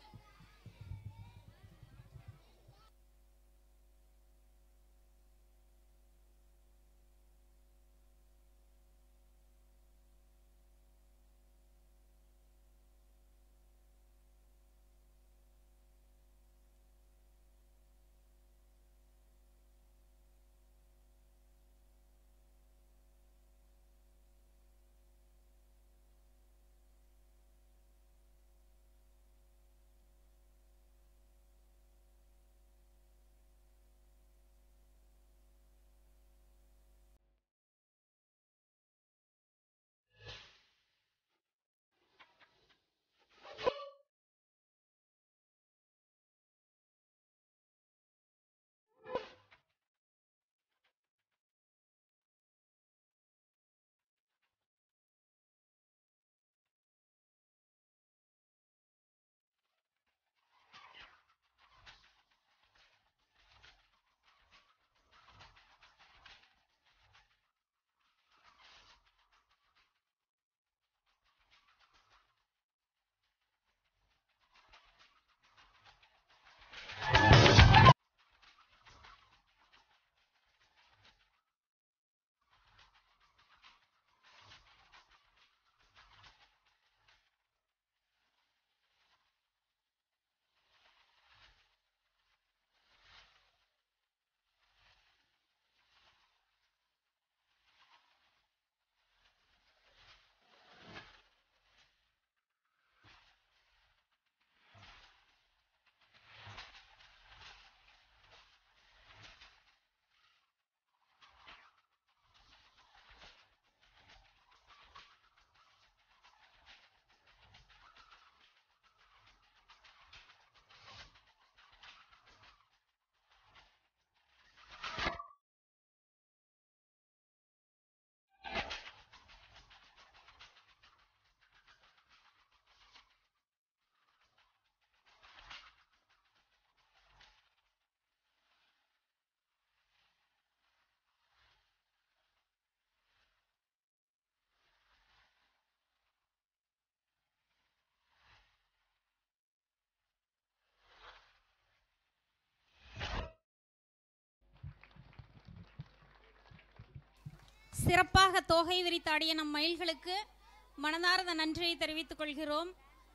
சிறப்பாக தோகை விரித்தாடிய நம் மயில்களுக்கு மனதார்ந்த நன்றியை தெரிவித்துக் கொள்கிறோம்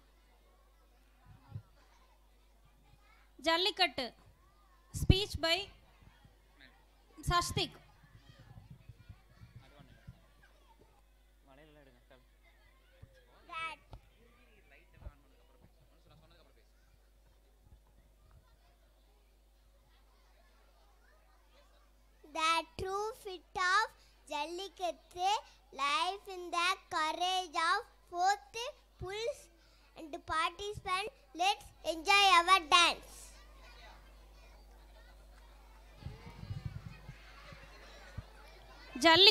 Jallikattu speech by Sashtik The true fit of Jallikattu lies in the courage of both bulls and participants. Let's enjoy our dance. ஜல்லி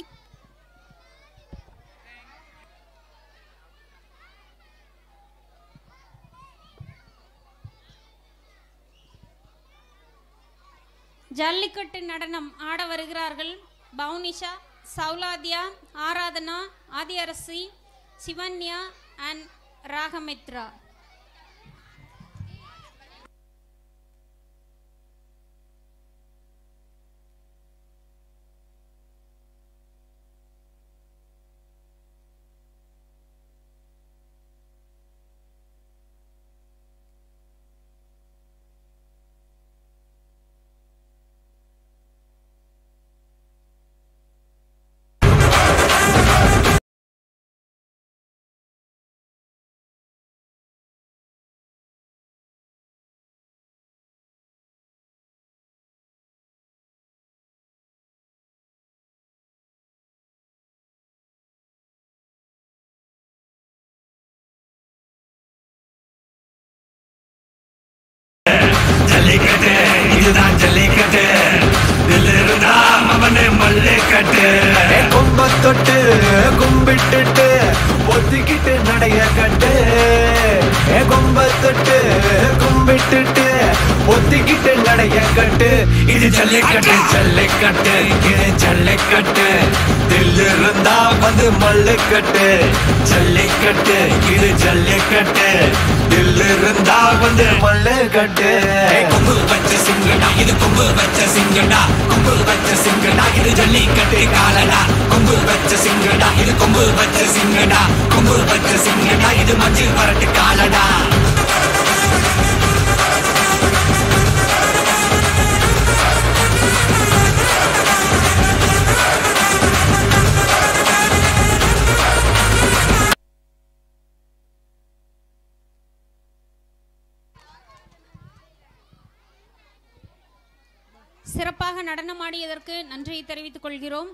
ஜல்லிக்கட்டு நடனம் ஆட வருகிறார்கள் பவுனிஷா சௌலாத்யா ஆராதனா ஆதியரசி சிவன்யா அண்ட் ராகமித்ரா ஜல்லிக்கட்டு இதுதான் ஜல்லிக்கட்டு தில் இருந்தா அவனு மல்லிக்கட்டு கொம்ப தொட்டு கும்பிட்டுட்டு ஒத்திக்கிட்டு நடைய கட்டு ஏ கொம்ப தொட்டு கும்பிட்டுட்டு ஒத்திக்கிட்டு நடைய கட்டு இது ஜல்லிக்கட்டு ஜல்லிக்கட்டு இது ஜல்லிக்கட்டு தில்லு இருந்தா வந்து மல்லுக்கட்டு ஜல்லிக்கட்டு இது ஜல்லிக்கட்டு தில்லு இருந்தா வந்து மல்லுக்கட்டு கொம்பு வச்ச சிங்கடா இது கொம்பு வச்ச சிங்கடா கொம்பு வச்ச சிங்கடா இது ஜல்லிக்கட்டு காலடா கொம்பு வச்ச சிங்கடா இது கொம்பு வச்ச சிங்கடா கொம்பு வச்ச சிங்கடா இது மஞ்சள் வரட்டு காலடா சிறப்பாக நடனமாடியதற்கு நன்றியை தெரிவித்துக் கொள்கிறோம்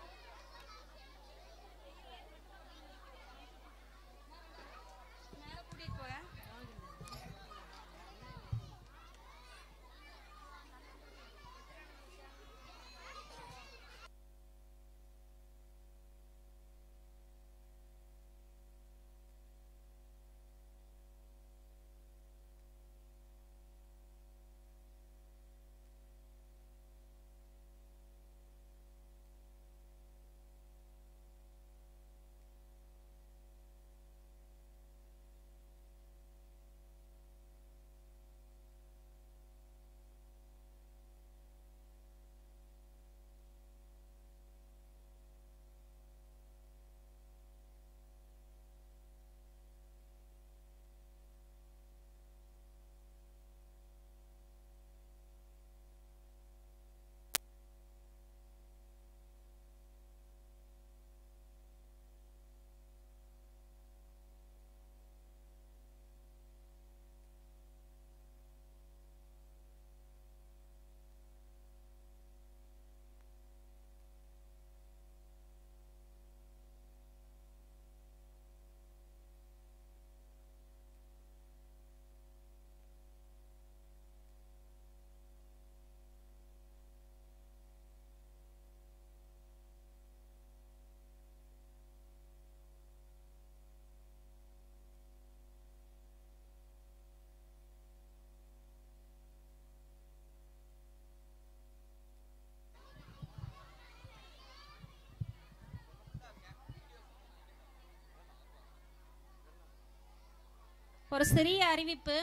ஒரு சிறிய அறிவிப்பு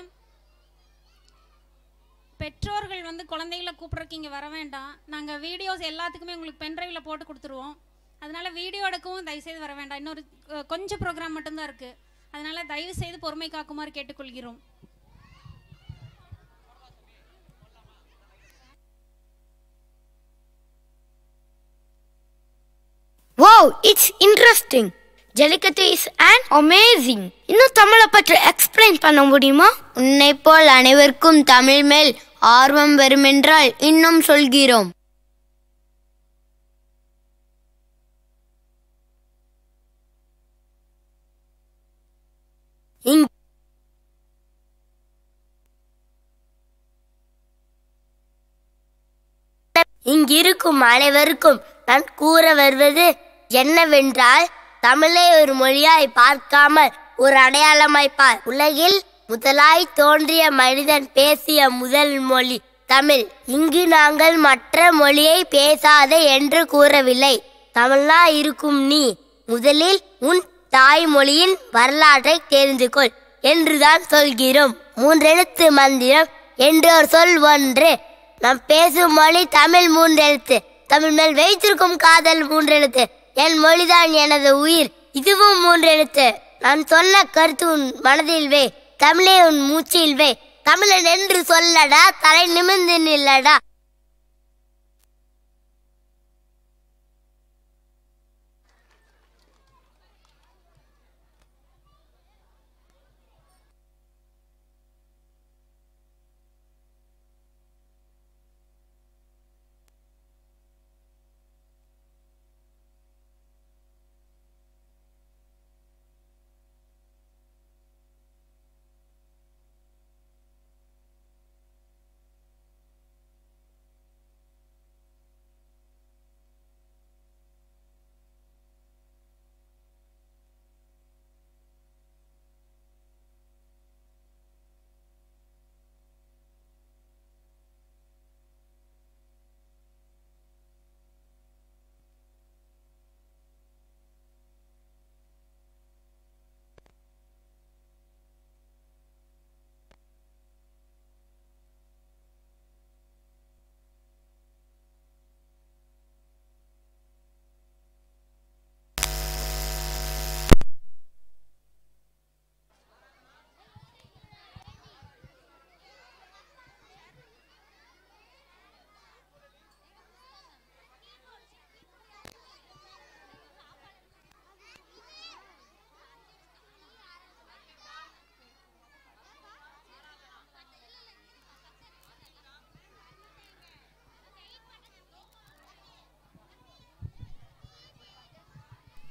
பெற்றோர்கள் வந்து குழந்தைகளை கூப்பிட்றதுக்கு இங்கே வர வேண்டாம் நாங்கள் வீடியோஸ் எல்லாத்துக்குமே உங்களுக்கு பென்ட்ரைவில் போட்டு கொடுத்துருவோம் அதனால வீடியோ எடுக்கவும் தயவுசெய்து வர வேண்டாம் இன்னொரு அஹ், கொஞ்சம் ப்ரோக்ராம் மட்டும்தான் இருக்குது அதனால தயவு செய்து பொறுமை காக்குமாறு கேட்டுக்கொள்கிறோம் Wow, it's interesting. Jallikattu is and amazing இன்னும் தமிழை பற்றி எக்ஸ்பிளைன் பண்ண முடியுமா உன்னை போல் அனைவருக்கும் தமிழ் மேல் ஆர்வம் வருமென்றால் இன்னும் சொல்கிறோம் இங் இங்கிருக்கும் அனைவருக்கும் நான் கூற வருவது என்னவென்றால் தமிழை ஒரு மொழியாய் பார்க்காமல் ஒரு அடையாளமாய் பார் உலகில் முதலாய் தோன்றிய மனிதன் பேசிய முதல் மொழி தமிழ் இங்கு நாங்கள் மற்ற மொழியை பேசாதே என்று கூறவில்லை தமிழா இருக்கும் நீ முதலில் உன் தாய்மொழியின் வரலாற்றை தெரிந்து கொள் என்றுதான் சொல்கிறோம் மூன்றெழுத்து மந்திரம் என்றொரு சொல் ஒன்று நாம் பேசும் மொழி தமிழ் மூன்றெழுத்து தமிழ் மேல் வைத்திருக்கும் காதல் மூன்றெழுத்து என் மொழிதான் எனது உயிர் இதுவும் மூன்றெழுத்து நான் சொன்ன கருத்து உன் மனதில் வை தமிழே உன் மூச்சில் வை தமிழன் என்று சொல்லடா தலை நிமிர்ந்து நில்லடா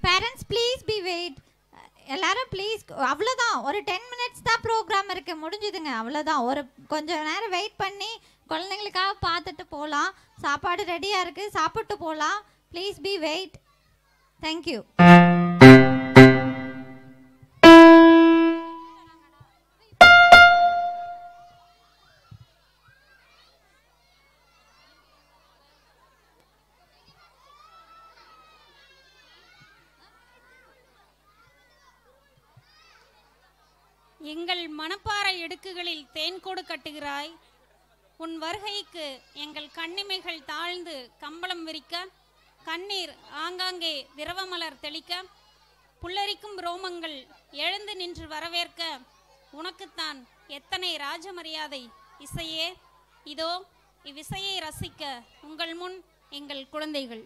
பேரண்ட்ஸ் ப்ளீஸ் பி வெயிட் எல்லாரும் ப்ளீஸ் அவ்வளோதான் ஒரு டென் மினிட்ஸ் தான் ப்ரோக்ராம் இருக்கு முடிஞ்சுதுங்க அவ்வளோதான் ஒரு கொஞ்சம் நேரம் வெயிட் பண்ணி குழந்தைங்களுக்காக பார்த்துட்டு போகலாம் சாப்பாடு ரெடியாக இருக்குது சாப்பிட்டு போகலாம் ப்ளீஸ் பி வெயிட் தேங்க்யூ எங்கள் மணப்பாறை இடுக்குகளில் தேன்கூடு கட்டுகிறாய் உன் வருகைக்கு எங்கள் கண்ணிமைகள் தாழ்ந்து கம்பளம் விரிக்க கண்ணீர் ஆங்காங்கே திரவமலர் தெளிக்க புல்லரிக்கும் ரோமங்கள் எழுந்து நின்று வரவேற்க உனக்குத்தான் எத்தனை ராஜமரியாதை இசையே இதோ இவ்விசையை ரசிக்க உங்கள் முன் எங்கள் குழந்தைகள்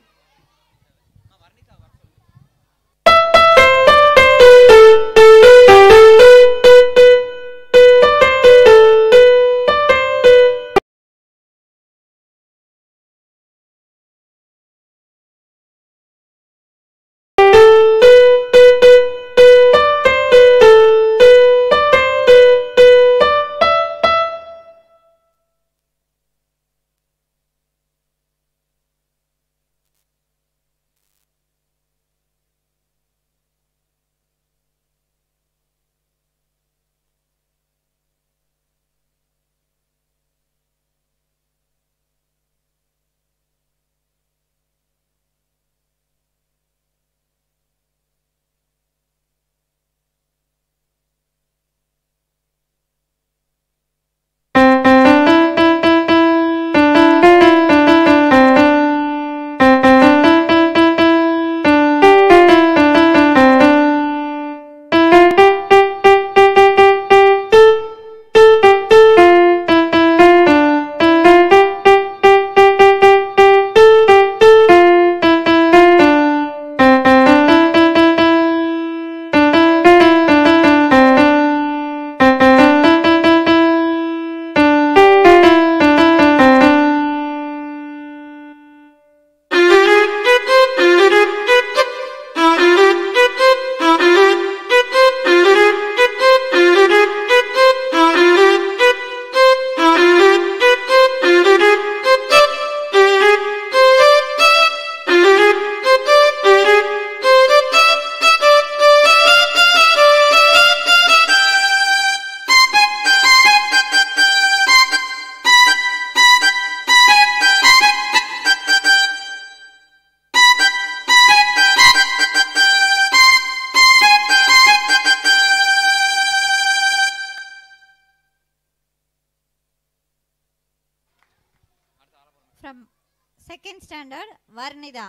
from second standard Varnitha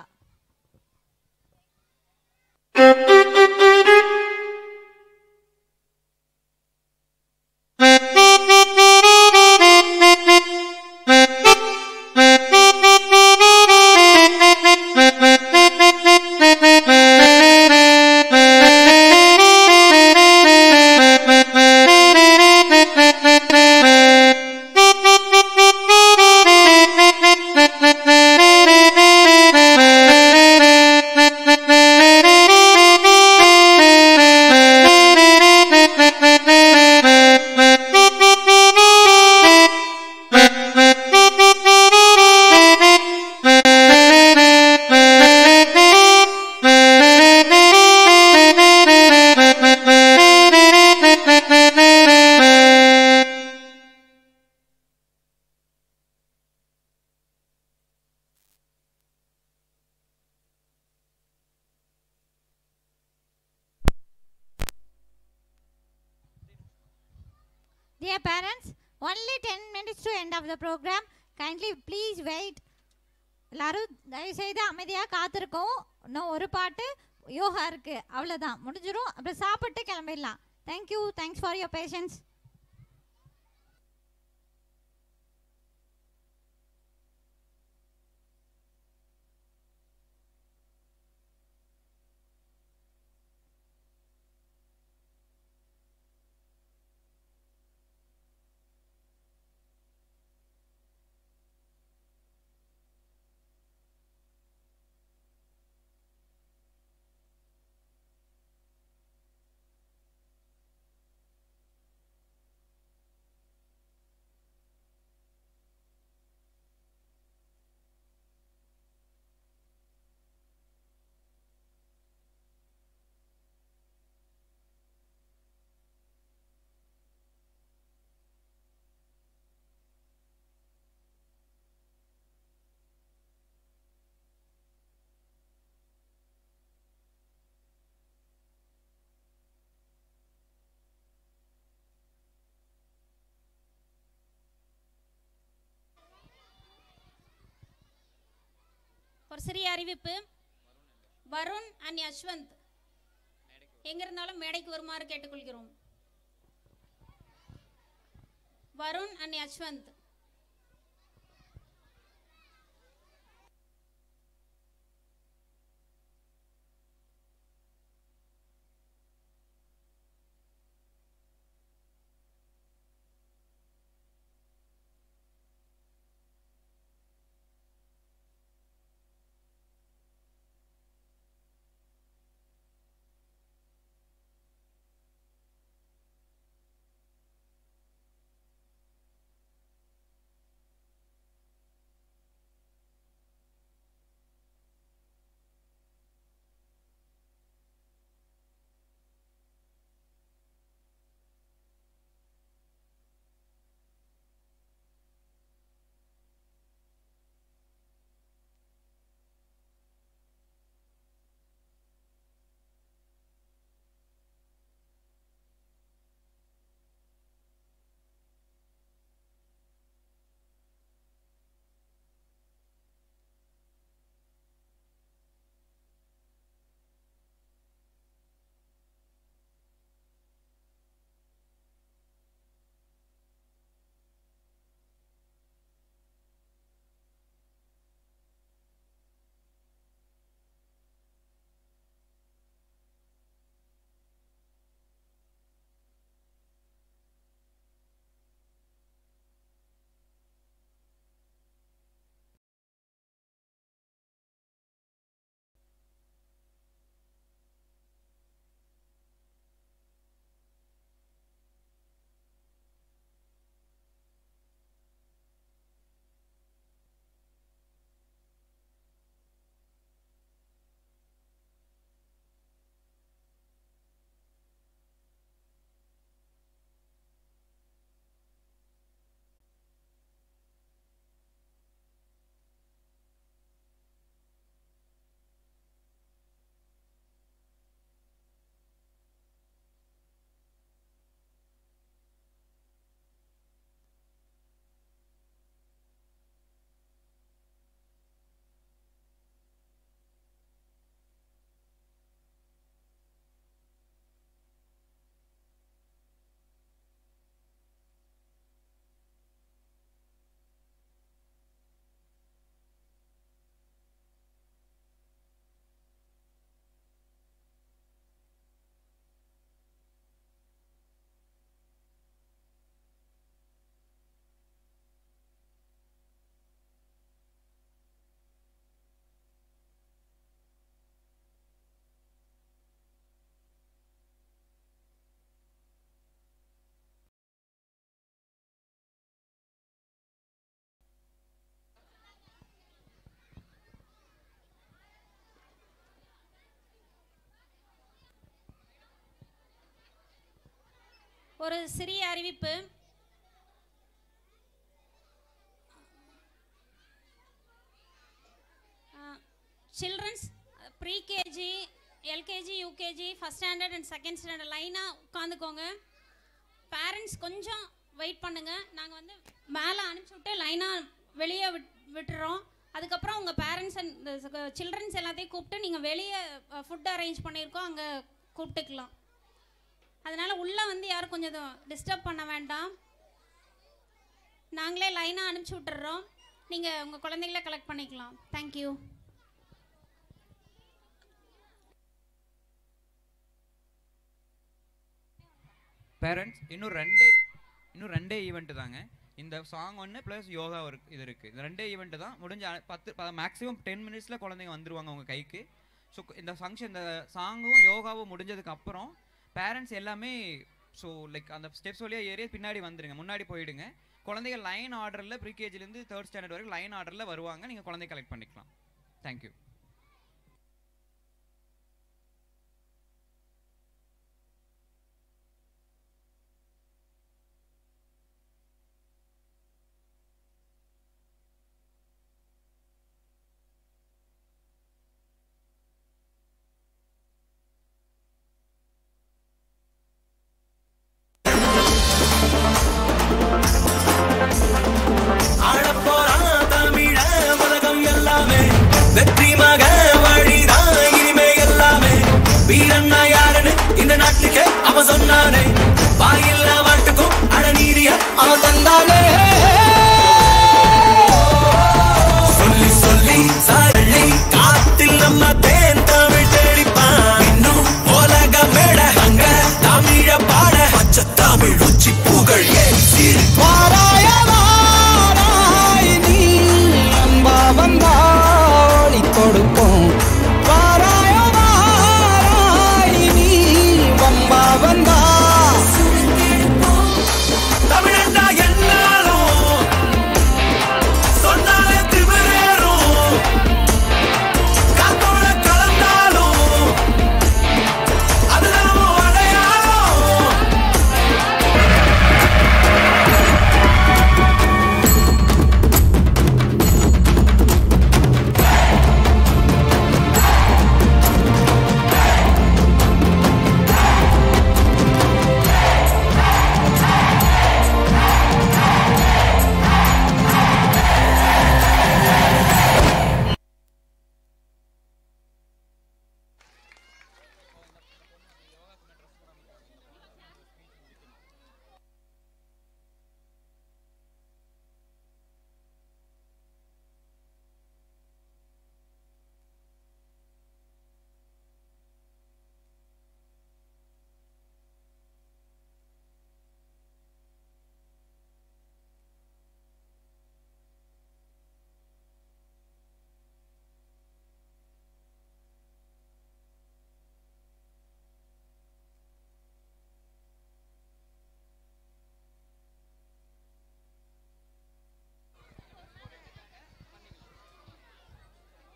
Dear parents, only 10 minutes to end of the program. Kindly please wait. எல்லாரும் தயவுசெய்து அமைதியாக காத்திருக்கோம் இன்னும் ஒரு பாட்டு யோகா இருக்கு அவ்வளோதான் முடிஞ்சிடும் அப்புறம் சாப்பிட்டு கிளம்பிடலாம் thank you thanks for your patience ஒரு சிறிய அறிவிப்பு வருண் அண்ட் யஷ்வந்த் எங்க இருந்தாலும் மேடைக்கு வருமாறு கேட்டுக்கொள்கிறோம் வருண் அண்ட் யஷ்வந்த் ஒரு சிறிய அறிவிப்பு children's pre KG LKG UKG first standard and second standard லைனாக உட்காந்துக்கோங்க பேரண்ட்ஸ் கொஞ்சம் வெயிட் பண்ணுங்க நாங்கள் வந்து மேலே அனுப்பிச்சி விட்டு லைனாக வெளியே விட் விட்டுறோம் அதுக்கப்புறம் உங்கள் பேரண்ட்ஸ் அண்ட் சில்ட்ரன்ஸ் எல்லாத்தையும் கூப்பிட்டு நீங்கள் வெளியே ஃபுட் அரேஞ்ச் பண்ணியிருக்கோம் அங்கே கூப்பிட்டுக்கலாம் அதனால் உள்ளே வந்து யாரும் கொஞ்சம் டிஸ்டர்ப் பண்ண வேண்டாம் நாங்களே லைனாக அனுப்பிச்சி விட்டுறோம் நீங்கள் உங்கள் குழந்தைங்கள கலெக்ட் பண்ணிக்கலாம் தேங்க்யூ பேரண்ட்ஸ் இன்னும் ரெண்டே இன்னும் ரெண்டே ஈவெண்ட் தாங்க இந்த சாங் ஒன்று ப்ளஸ் யோகா ஒரு இது இருக்குது இந்த ரெண்டே ஈவெண்ட் தான் முடிஞ்ச அ- பத்து மேக்ஸிமம் டென் மினிட்ஸில் குழந்தைங்க வந்துருவாங்க உங்கள் கைக்கு ஸோ இந்த ஃபங்க்ஷன் இந்த சாங்கும் யோகாவும் முடிஞ்சதுக்கு அப்புறம் பேரண்ட்ஸ் எல்லாமே ஸோ லைக் அந்த ஸ்டெப்ஸ் வழியாக ஏறி பின்னாடி வந்துடுங்க முன்னாடி போயிடுங்க குழந்தைங்க லைன் ஆர்டரில் ப்ரீகேஜிலேருந்து தேர்ட் ஸ்டாண்டர்ட் வரைக்கும் லைன் ஆர்டரில் வருவாங்க நீங்கள் குழந்தை கலெக்ட் பண்ணிக்கலாம் தேங்க்யூ ஆளப்போறான் தமிழ உலகம் எல்லாமே வெற்றி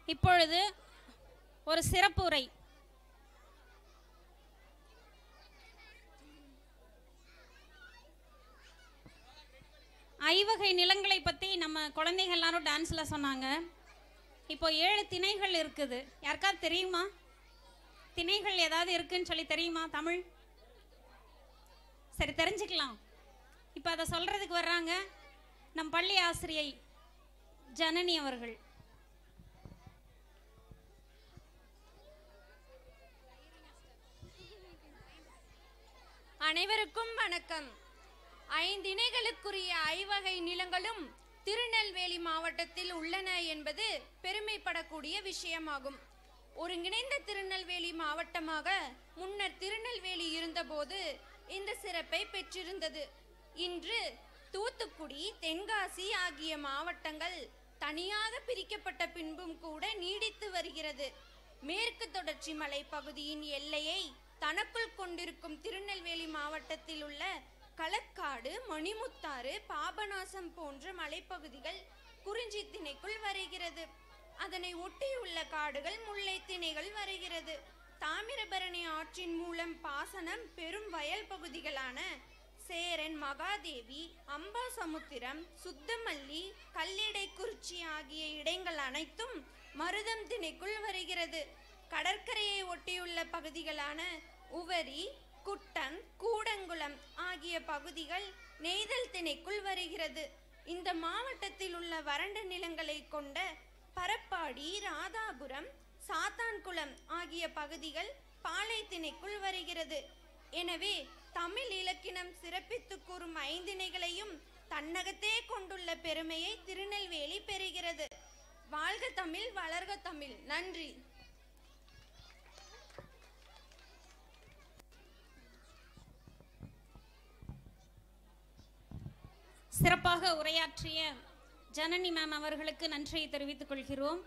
இப்பொழுது ஒரு சிறப்பு உரை ஐவகை நிலங்களை பற்றி நம்ம குழந்தைங்க எல்லாரும் டான்ஸில் சொன்னாங்க இப்போ ஏழு திணைகள் இருக்குது யாருக்காவது தெரியுமா திணைகள் ஏதாவது இருக்குன்னு சொல்லி தெரியுமா தமிழ் சரி தெரிஞ்சுக்கலாம் இப்போ அதை சொல்றதுக்கு வர்றாங்க நம் பள்ளி ஆசிரியை ஜனனி அவர்கள் அனைவருக்கும் வணக்கம் ஐந்திணைகளுக்குரிய ஐவகை நிலங்களும் திருநெல்வேலி மாவட்டத்தில் உள்ளன என்பது பெருமைப்படக்கூடிய விஷயமாகும் ஒருங்கிணைந்த திருநெல்வேலி மாவட்டமாக முன்னர் திருநெல்வேலி இருந்தபோது இந்த சிறப்பை பெற்றிருந்தது இன்று தூத்துக்குடி தென்காசி ஆகிய மாவட்டங்கள் தனியாக பிரிக்கப்பட்ட பின்பும் கூட நீடித்து வருகிறது மேற்கு தொடர்ச்சி மலை பகுதியின் எல்லையை தனக்குள் கொண்டிருக்கும் திருநெல்வேலி மாவட்டத்தில் உள்ள களக்காடு மணிமுத்தாறு பாபநாசம் போன்ற மலைப்பகுதிகள் குறிஞ்சி திணைக்குள் வருகிறது அதனை ஒட்டியுள்ள காடுகள் முல்லை திணைகள் வருகிறது தாமிரபரணி ஆற்றின் மூலம் பாசனம் பெரும் வயல் பகுதிகளான சேரன் மகாதேவி அம்பாசமுத்திரம் சுத்தமல்லி கல்லிடைக்குறிச்சி ஆகிய இடங்கள் அனைத்தும் மருதம் திணைக்குள் வருகிறது கடற்கரையை ஒட்டியுள்ள பகுதிகளான உவரி குட்டம் கூடங்குளம் ஆகிய பகுதிகள் நெய்தல் திணைக்குள் வருகிறது இந்த மாவட்டத்தில் உள்ள வறண்ட நிலங்களை கொண்ட பரப்பாடி ராதாபுரம் சாத்தான்குளம் ஆகிய பகுதிகள் பாலை திணைக்குள் வருகிறது எனவே தமிழ் இலக்கினம் சிறப்பித்து கூறும் ஐந்திணைகளையும் தன்னகத்தே கொண்டுள்ள பெருமையை திருநெல்வேலி பெறுகிறது வாழ்க தமிழ் வளர்க தமிழ் நன்றி சிறப்பாக உரையாற்றிய ஜனனி மேம் அவர்களுக்கு நன்றியை தெரிவித்துக் கொள்கிறோம்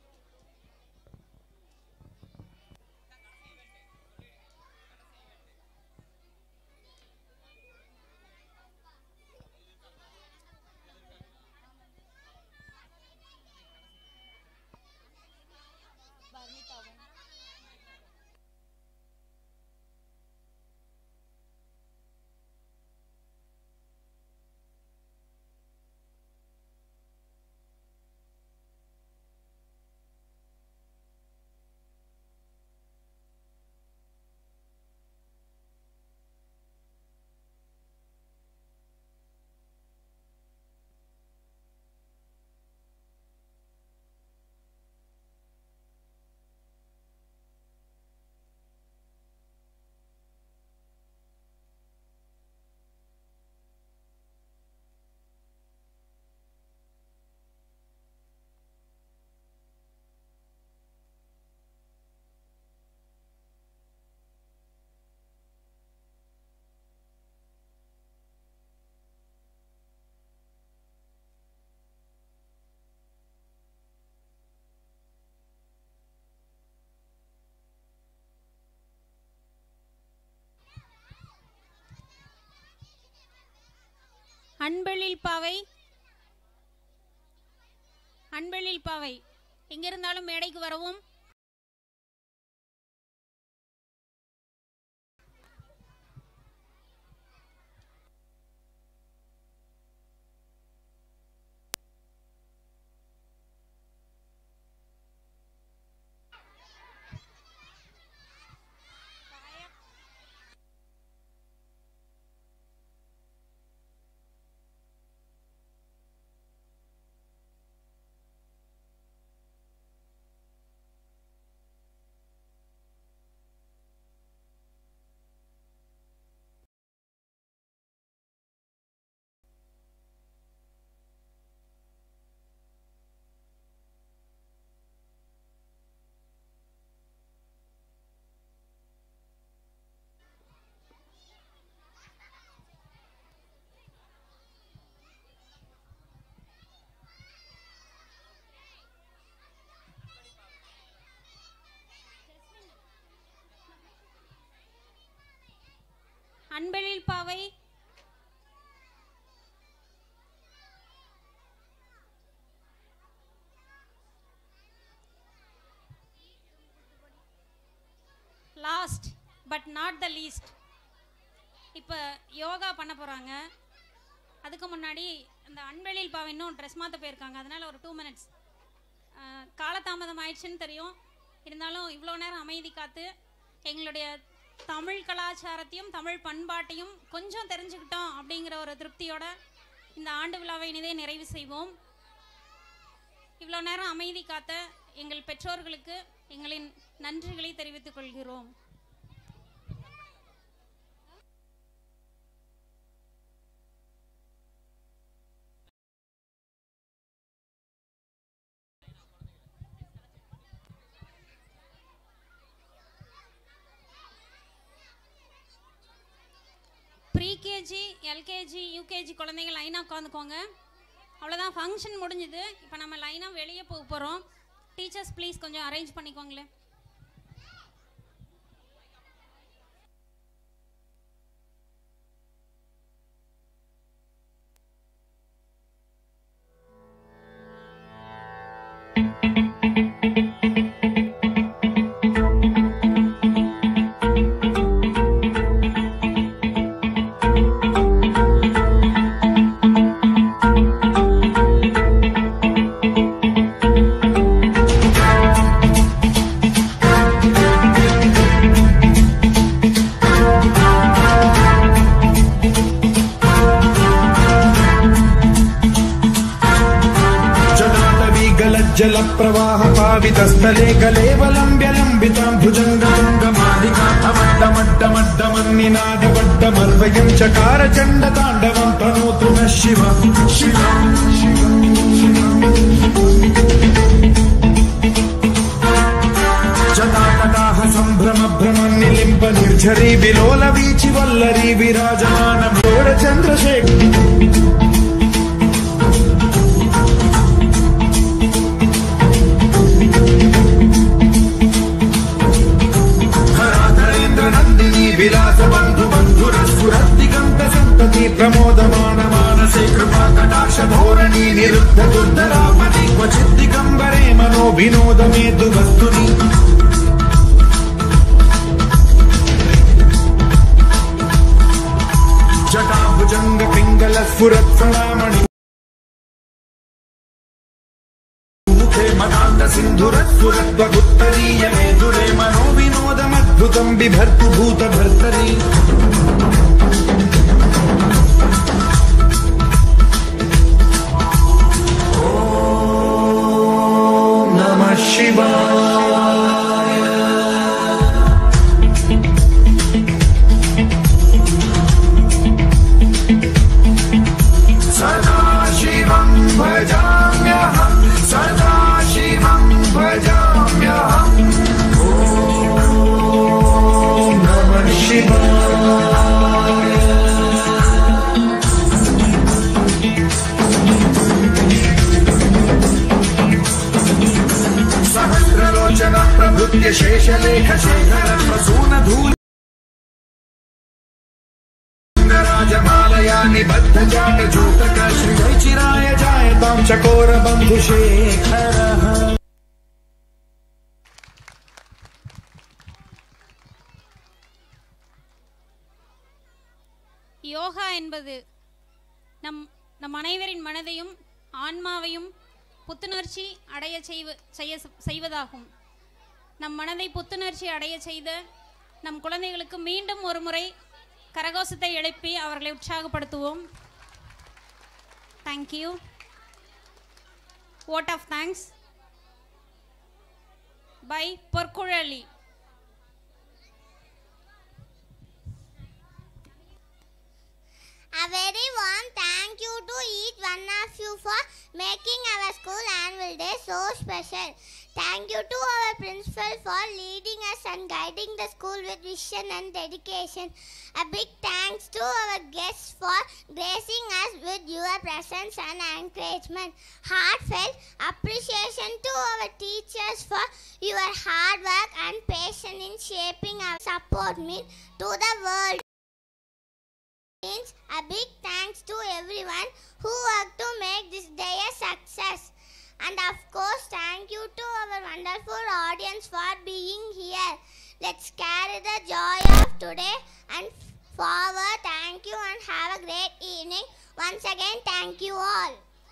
அன்பெழில் பாவை அன்பெழில் பாவை எங்கிருந்தாலும் மேடைக்கு வரவும் அன்பெழில் பாவை பட் நாட் த லீஸ்ட் இப்போ யோகா பண்ண போகிறாங்க அதுக்கு முன்னாடி இந்த அன்வெளியில் பாவம் இன்னும் ட்ரெஸ் மாற்ற போயிருக்காங்க அதனால் ஒரு டூ மினிட்ஸ் காலதாமதம் ஆயிடுச்சுன்னு தெரியும் இருந்தாலும் இவ்வளோ நேரம் அமைதி காத்து எங்களுடைய தமிழ் கலாச்சாரத்தையும் தமிழ் பண்பாட்டையும் கொஞ்சம் தெரிஞ்சுக்கிட்டோம் அப்படிங்கிற ஒரு திருப்தியோட இந்த ஆண்டு விழாவை இனிதே நிறைவு செய்வோம் இவ்வளோ நேரம் அமைதி காத்த எங்கள் பெற்றோர்களுக்கு எங்களின் நன்றிகளை தெரிவித்துக் கொள்கிறோம் ப்ரீகேஜி எல்கேஜி யூகேஜி குழந்தைங்க லைனாக உட்காந்துக்கோங்க அவ்வளோதான் ஃபங்க்ஷன் முடிஞ்சுது இப்போ நம்ம லைனாக வெளியே போக போகிறோம் டீச்சர்ஸ் ப்ளீஸ் கொஞ்சம் அரேஞ்ச் பண்ணிக்கோங்களேன் जल प्रवाह पावितस्थले कलेवलम्ब्य लम्बितां भुजङ्गमड्डमड्डमड्डमन्निनादवड्डमर्वयं चकार चण्डताण्डवं तनोतु नः शिव शिव जटाकटाः सम्भ्रम भ्रमन्निलिम्ब निर्झरी विलोल वीचि वल्लरी विराजमान चन्द्रशेखर धराधरेन्द्र नन्दिनी विलास बन्धु बन्धुरस्फुरद्दिगन्त सन्तति प्रमोदमान मानसे कृपा कटाक्ष धोरणी निरुद्ध दुर्धरापति क्वचित् दिगम्बरे मनो विनोद मे वस्तुनि जटाभुजङ्ग पिङ्गल स्फुरत् प्रणामणि मुखे मदान्त सिन्धुरस्फुरत्वगुत्तरीय मेधुरे मनो विनोदमद्भुतं बिभर्तु भूतभर्तरि ॐ नमः शिवाय सदा शिवं भजाम्यहं सदा शिवं भजाम्यहम् ॐ नमः शिवाय सहस्रलोचन प्रभृत्य शेषलेख शेखर प्रसून धूल राजमालया निबद्ध जाट जूटक श्री चिराय जायतां चकोर बन्धुशेखरः யோகா என்பது நம் நம் அனைவரின் மனதையும் ஆன்மாவையும் புத்துணர்ச்சி அடைய செய்வ செய்ய செய்வதாகும் நம் மனதை புத்துணர்ச்சி அடைய செய்த நம் குழந்தைகளுக்கு மீண்டும் ஒரு முறை கரகோஷத்தை எழுப்பி அவர்களை உற்சாகப்படுத்துவோம் thank you vote of thanks by Porkuzhali A very warm thank you to each one of you for making our school annual day so special. Thank you to our principal for leading us and guiding the school with vision and dedication. A big thanks to our guests for gracing us with your presence and encouragement. Heartfelt appreciation to our teachers for your hard work and patience in shaping our support me to the world means a big thanks to everyone who worked to make this day a success. And of course, thank you to our wonderful audience for being here. Let's carry the joy of today and forward. Thank you and have a great evening. Once again, thank you all.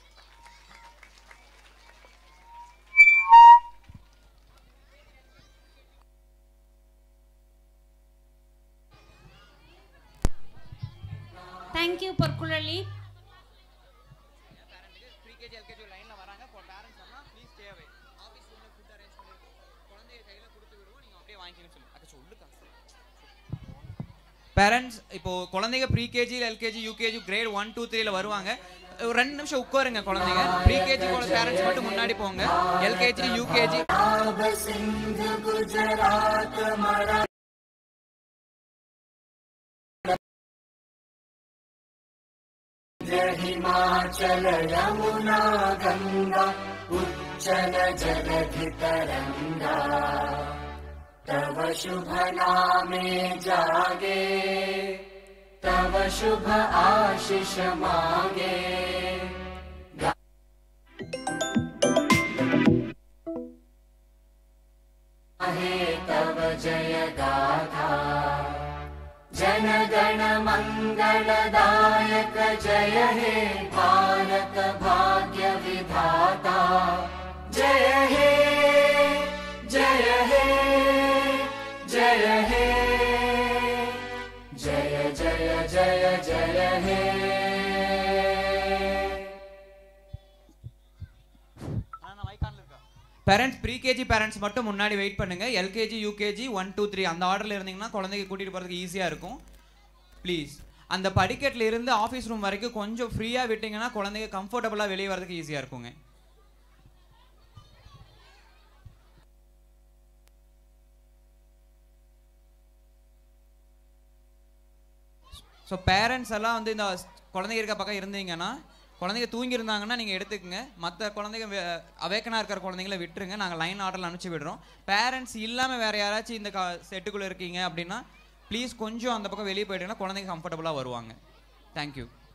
Thank you Porkuzhali pre KG LKG லைனில் வராங்க இப்போ parents வந்தால் please stay away office ரூமில் food arrange பண்ணிருக்கோம் குழந்தைய கையில் கொடுத்து விடுவோம் நீங்கள் அப்படியே வாங்கிக்கணும்னு சொல்லி அக்கா சொல்லுக்கா பேரண்ட்ஸ் இப்போ குழந்தைங்க pre KG LKG UKG grade one two த்ரீல வருவாங்க ஒரு ரெண்டு நிமிஷம் உட்காருங்க குழந்தைங்க ப்ரீகேஜி பேரண்ட்ஸ் மட்டும் முன்னாடி போங்க எல்கேஜி யூகேஜி सिंध गुजरात मरा हिमाचल यमुना गंगा उच्चल जलधि तरंगा तव शुभ नामे जागे तव शुभ आशीष मागे हे तव जय गाथा जनगण मङ्गलदायक जय हे भारत भाग्य विधाता जय हे जय हे जय हे जय जय जय जय हे பேரண்ட்ஸ் ப்ரீகேஜி பேரண்ட்ஸ் மட்டும் முன்னாடி வெயிட் பண்ணுங்க LKG UKG one two three அந்த ஆர்டரில் இருந்தீங்கன்னா குழந்தைங்க கூட்டிகிட்டு போகிறதுக்கு ஈஸியாக இருக்கும் ப்ளீஸ் அந்த படிக்கட்டில் இருந்து ஆஃபீஸ் ரூம் வரைக்கும் கொஞ்சம் ஃப்ரீயாக விட்டிங்கன்னா குழந்தைங்க கம்ஃபர்டபுளாக வெளியே வரதுக்கு ஈஸியாக இருக்குங்க ஸோ பேரண்ட்ஸ் எல்லாம் வந்து இந்த குழந்தைங்க இருக்க பக்கம் இருந்தீங்கன்னா குழந்தைங்க தூங்கி இருந்தாங்கன்னா நீங்கள் எடுத்துக்கங்க மற்ற குழந்தைங்க அவேக்கனாக இருக்கிற குழந்தைங்கள விட்டுருங்க நாங்கள் லைன் ஆர்டரில் அனுப்பிச்சி விடுறோம் பேரண்ட்ஸ் இல்லாமல் வேறு யாராச்சும் இந்த செட்டுக்குள்ளே இருக்கீங்க அப்படின்னா ப்ளீஸ் கொஞ்சம் அந்த பக்கம் வெளியே போயிட்டீங்கன்னா குழந்தைங்க கம்ஃபர்டபுளாக வருவாங்க தேங்க்யூ